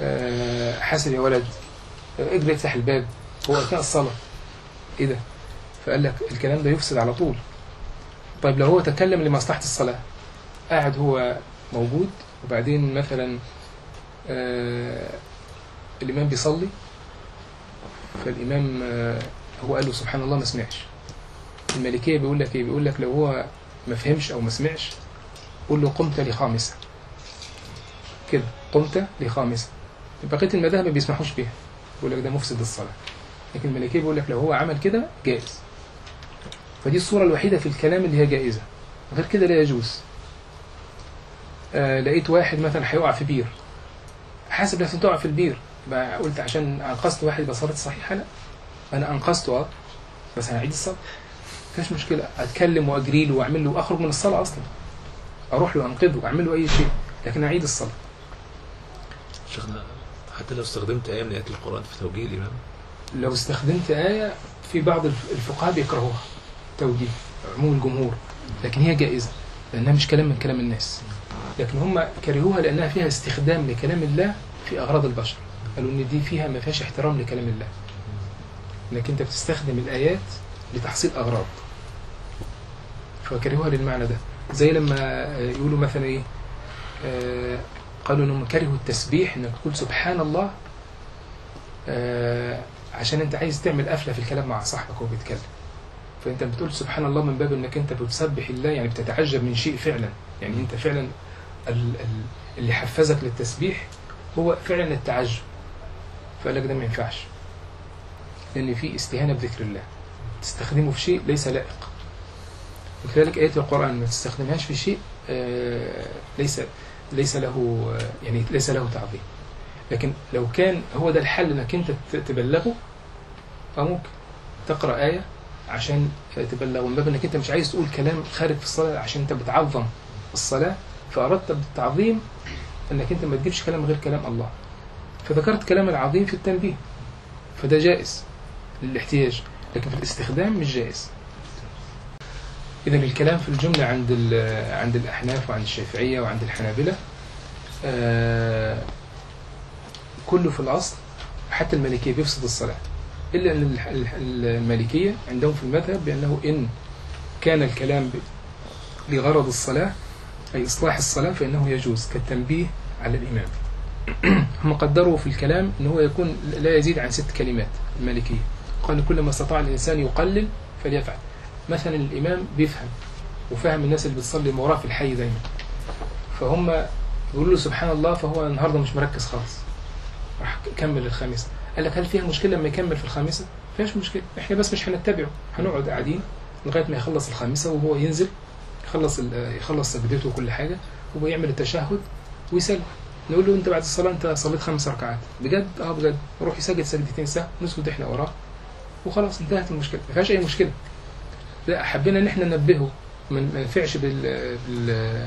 آه، حاسب يا ولد آه، اجري افتح الباب هو أثناء الصلاة إيه ده؟ فقال لك الكلام ده يفسد على طول طيب لو هو تكلم لمصلحة الصلاة قاعد هو موجود وبعدين مثلا آه الإمام بيصلي فالإمام آه هو قال له سبحان الله ما سمعش الملكية بيقول لك إيه بيقول لك لو هو ما فهمش أو ما سمعش قول له قمت لخامسة كده قمت لخامسة بقية المذاهب ما بيسمحوش بيها بيقول لك ده مفسد الصلاة لكن الملكية بيقول لك لو هو عمل كده جائز فدي الصورة الوحيدة في الكلام اللي هي جائزة غير كده لا يجوز آه لقيت واحد مثلا هيقع في بير حاسب لازم تقع في البير بقى قلت عشان انقذت واحد يبقى صلاتي صحيحه لا انا انقذته اه بس هعيد الصلاه مفيش مشكله اتكلم واجري له واعمل له اخرج من الصلاه اصلا اروح له انقذه اعمل له اي شيء لكن اعيد الصلاه شيخنا حتى لو استخدمت آية من آيات القرآن في توجيه الإمام لو استخدمت آية في بعض الف- الفقهاء بيكرهوها توجيه عموم الجمهور لكن هي جائزة لأنها مش كلام من كلام الناس لكن هم كرهوها لأنها فيها استخدام لكلام الله في أغراض البشر قالوا إن دي فيها ما فيهاش احترام لكلام الله لكن أنت بتستخدم الآيات لتحصيل أغراض فكرهوها للمعنى ده زي لما آه، يقولوا مثلا إيه آه، قالوا إنهم كرهوا التسبيح إنك تقول سبحان الله آه، عشان انت عايز تعمل قفله في الكلام مع صاحبك وهو بيتكلم فانت بتقول سبحان الله من باب انك انت بتسبح الله يعني بتتعجب من شيء فعلا يعني انت فعلا ال- ال- اللي حفزك للتسبيح هو فعلا التعجب فقال لك ده ما ينفعش لان في استهانه بذكر الله تستخدمه في شيء ليس لائق وكذلك آيات القرآن ما تستخدمهاش في شيء آه، ليس ليس له آه، يعني ليس له تعظيم لكن لو كان هو ده الحل انك انت ت- تبلغه فممكن تقرا ايه عشان تبلغه من باب انك انت مش عايز تقول كلام خارج في الصلاه عشان انت بتعظم الصلاه فاردت بالتعظيم انك انت ما تجيبش كلام غير كلام الله فذكرت كلام العظيم في التنبيه فده جائز للاحتياج لكن في الاستخدام مش جائز اذا الكلام في الجمله عند ال- عند الاحناف وعند الشافعيه وعند الحنابله آه كله في الأصل حتى المالكية بيفسد الصلاة إلا أن الح- الح- المالكية عندهم في المذهب بأنه إن كان الكلام ب- لغرض الصلاة أي إصلاح الصلاة فإنه يجوز كالتنبيه على الإمام هم قدروا في الكلام أنه هو يكون لا يزيد عن ست كلمات المالكية قالوا كل ما استطاع الإنسان يقلل فليفعل مثلا الإمام بيفهم وفهم الناس اللي بتصلي وراه في الحي دايما فهم يقولوا له سبحان الله فهو النهارده مش مركز خالص راح كمل الخامسة قال لك هل فيها مشكلة لما يكمل في الخامسة؟ فيهاش مشكلة احنا بس مش هنتبعه هنقعد قاعدين لغاية ما يخلص الخامسة وهو ينزل يخلص ال- يخلص سجدته وكل حاجة ويعمل التشهد ويسلم نقول له انت بعد الصلاة انت صليت خمس ركعات بجد اه بجد روح يسجد سجدتين سهو نسجد احنا وراه وخلاص انتهت المشكلة ما فيهاش اي مشكلة لا حبينا ان احنا ننبهه ما ما ننفعش بال بال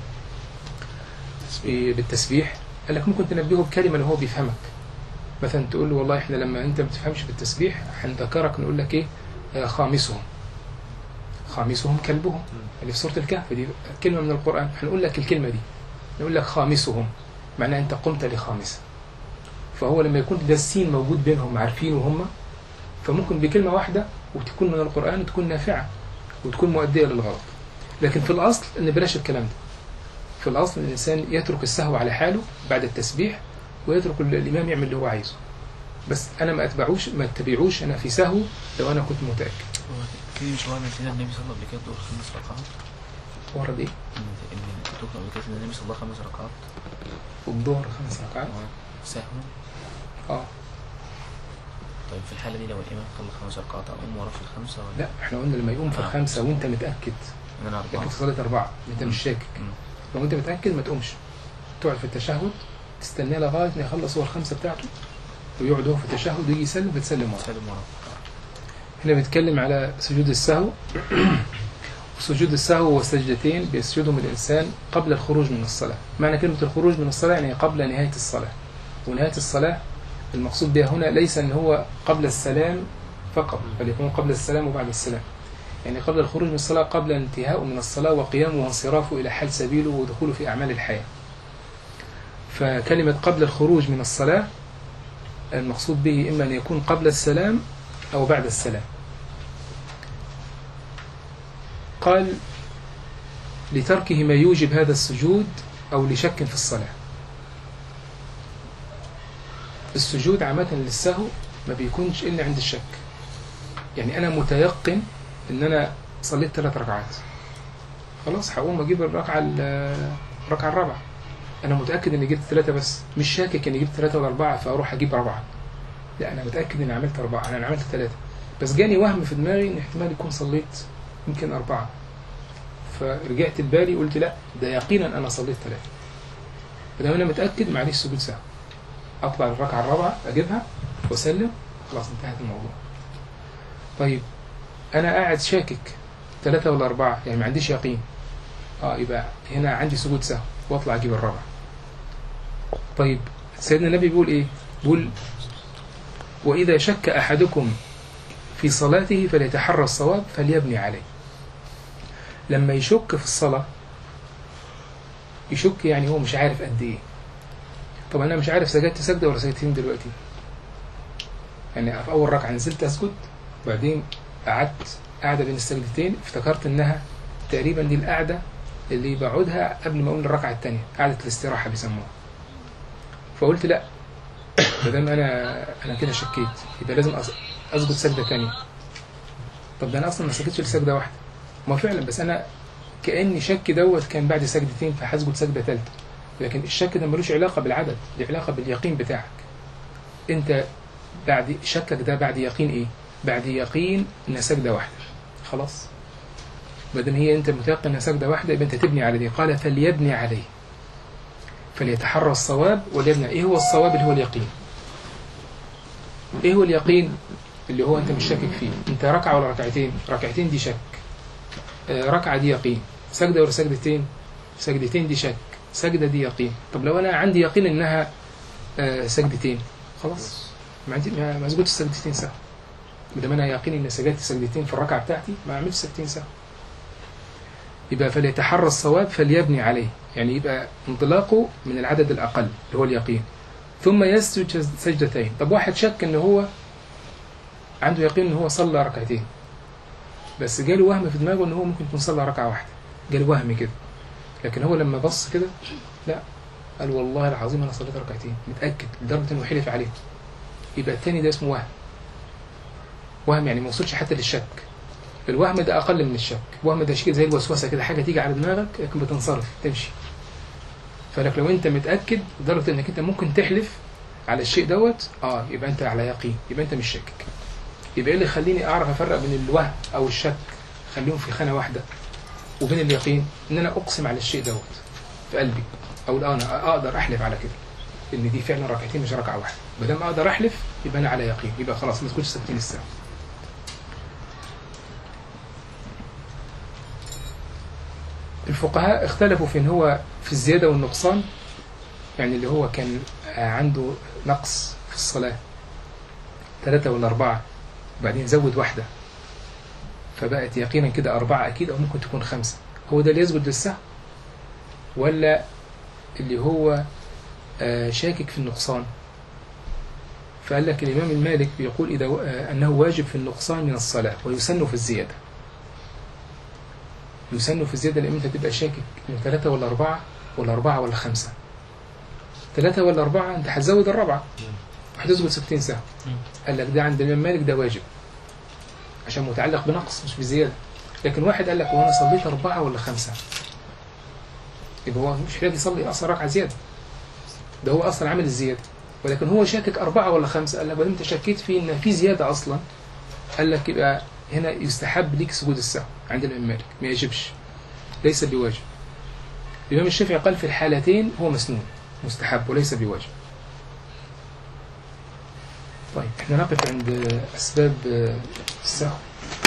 بالتسبيح قال لك ممكن تنبهه بكلمة اللي هو بيفهمك مثلا تقول له والله احنا لما انت ما بتفهمش بالتسبيح هنذكرك نقول لك ايه آه، خامسهم خامسهم كلبهم اللي في سورة الكهف دي كلمة من القرآن هنقول لك الكلمة دي نقول لك خامسهم معناها انت قمت لخامسة فهو لما يكون ده السين موجود بينهم عارفينه هم فممكن بكلمة واحدة وتكون من القرآن وتكون نافعة وتكون مؤدية للغرض لكن في الأصل ان بلاش الكلام ده في الأصل إن الإنسان يترك السهو على حاله بعد التسبيح ويترك ال- الإمام يعمل اللي هو عايزه بس أنا ما أتبعوش ما اتبعوش أنا في سهو لو أنا كنت متأكد هو في مش ورد سيدنا النبي صلى الله عليه وسلم قبل كده دور خمس ركعات ورد إيه؟ ان ان تقرا قبل كده سيدنا النبي صلى الله عليه وسلم خمس ركعات والظهر خمس ركعات سهوا اه طيب في الحالة دي لو الإمام صلى خمس ركعات أقوم وراه في الخمسة ولا لا احنا قلنا لما يقوم في آه. الخمسة وأنت متأكد من لكن أربعة في صلاة أربعة أنت مش شاكك مم. لو أنت متأكد ما تقومش تقعد في التشهد تستناه لغاية ما يخلص هو الخمسة بتاعته ويقعد هو في التشهد ويجي يسلم وتسلم وراه سالم وراه هنا بنتكلم على سجود السهو سجود السهو هو سجدتين بيسجدهم الإنسان قبل الخروج من الصلاة معنى كلمة الخروج من الصلاة يعني قبل نهاية الصلاة ونهاية الصلاة المقصود بها هنا ليس أن هو قبل السلام فقط بل يكون قبل السلام وبعد السلام يعني قبل الخروج من الصلاة قبل انتهاء من الصلاة وقيامه وانصرافه إلى حال سبيله ودخوله في أعمال الحياة فكلمة قبل الخروج من الصلاة المقصود به إما أن يكون قبل السلام أو بعد السلام قال لتركه ما يوجب هذا السجود أو لشك في الصلاة السجود عامة للسهو ما بيكونش إلا عند الشك يعني أنا متيقن إن أنا صليت ثلاث ركعات خلاص هقوم أجيب الركعة ال- الركعة الرابعة أنا متأكد إني جبت ثلاثة بس مش شاكك إني جبت ثلاثة ولا أربعة فأروح أجيب أربعة لا أنا متأكد إني عملت أربعة أنا عملت ثلاثة بس جاني وهم في دماغي إن احتمال يكون صليت يمكن أربعة فرجعت ببالي قلت لا ده يقينا أنا صليت ثلاثة فدام أنا متأكد معليش سجود سهو أطلع الركعة الرابعة أجيبها وأسلم خلاص انتهت الموضوع طيب أنا قاعد شاكك ثلاثة ولا أربعة يعني ما عنديش يقين اه يبقى هنا عندي سجود سهو واطلع اجيب الرابعه طيب سيدنا النبي بيقول ايه بيقول واذا شك احدكم في صلاته فليتحرى الصواب فليبني عليه لما يشك في الصلاه يشك يعني هو مش عارف قد ايه طب انا مش عارف سجدت سجده ولا سجدتين دلوقتي يعني في اول ركعه نزلت اسجد وبعدين قعدت قاعده بين السجدتين افتكرت انها تقريبا دي القعده اللي بقعدها قبل ما اقوم للركعه الثانيه قعده الاستراحه بيسموها فقلت لا ما دام انا انا كده شكيت يبقى لازم أس- اسجد سجده ثانيه طب ده انا اصلا ما سجدتش لسجده واحده ما فعلا بس انا كاني شك دوت كان بعد سجدتين فهسجد سجده ثالثه لكن الشك ده ملوش علاقه بالعدد له علاقه باليقين بتاعك انت بعد شكك ده بعد يقين ايه بعد يقين ان سجده واحده خلاص ما دام هي انت متيقن انها سجده واحده يبقى انت تبني على دي قال فليبني عليه فليتحرى الصواب وليبني ايه هو الصواب اللي هو اليقين ايه هو اليقين اللي هو انت مش شاكك فيه انت ركعه ولا ركعتين ركعتين دي شك آه، ركعه دي يقين سجده ولا سجدتين سجدتين دي شك سجده دي يقين طب لو انا عندي يقين انها آه، سجدتين خلاص ما عندي ما ما اسجدش سجدتين سهو ما دام انا يقين ان سجدت سجدتين في الركعه بتاعتي ما اعملش سجدتين سهو يبقى فليتحرى الصواب فليبني عليه يعني يبقى انطلاقه من العدد الأقل اللي هو اليقين ثم يسجد سجدتين طب واحد شك ان هو عنده يقين ان هو صلى ركعتين بس جاله وهم في دماغه ان هو ممكن يكون صلى ركعة واحدة جاله وهم كده لكن هو لما بص كده لا قال والله العظيم انا صليت ركعتين متأكد لدرجة انه حلف عليه يبقى التاني ده اسمه وهم وهم يعني ما وصلش حتى للشك الوهم ده اقل من الشك الوهم ده شيء زي الوسوسه كده حاجه تيجي على دماغك لكن بتنصرف تمشي فلك لو انت متاكد لدرجه انك انت ممكن تحلف على الشيء دوت اه يبقى انت على يقين يبقى انت مش شاكك يبقى ايه اللي يخليني اعرف افرق بين الوهم او الشك خليهم في خانه واحده وبين اليقين ان انا اقسم على الشيء دوت في قلبي او لا انا اقدر احلف على كده ان دي فعلا ركعتين مش ركعه واحده ما دام اقدر احلف يبقى انا على يقين يبقى خلاص ما تكونش ساكتين الساعه الفقهاء اختلفوا في ان هو في الزيادة والنقصان يعني اللي هو كان عنده نقص في الصلاة ثلاثة ولا أربعة وبعدين زود واحدة فبقت يقينا كده أربعة أكيد أو ممكن تكون خمسة هو ده اللي يسجد للسهو ولا اللي هو آه، شاكك في النقصان فقال لك الإمام المالك بيقول إذا آه، أنه واجب في النقصان من الصلاة ويسن في الزيادة يسن في الزيادة لأن أنت تبقى شاكك إنه ثلاثة ولا أربعة ولا أربعة ولا خمسة ثلاثة ولا أربعة أنت هتزود الرابعة هتسجد ستين ساعة قال لك ده عند الإمام مالك ده واجب عشان متعلق بنقص مش بزيادة لكن واحد قال لك وأنا صليت أربعة ولا خمسة يبقى هو مش محتاج يصلي أصلا ركعة زيادة ده هو أصلا عامل الزيادة ولكن هو شاكك أربعة ولا خمسة قال لك بدل أنت شكيت في إن في زيادة أصلا قال لك يبقى هنا يستحب ليك سجود السهو عند الإمام مالك ما يجبش ليس بواجب الإمام الشافعي قال في الحالتين هو مسنون مستحب وليس بواجب طيب احنا نقف عند أسباب السهو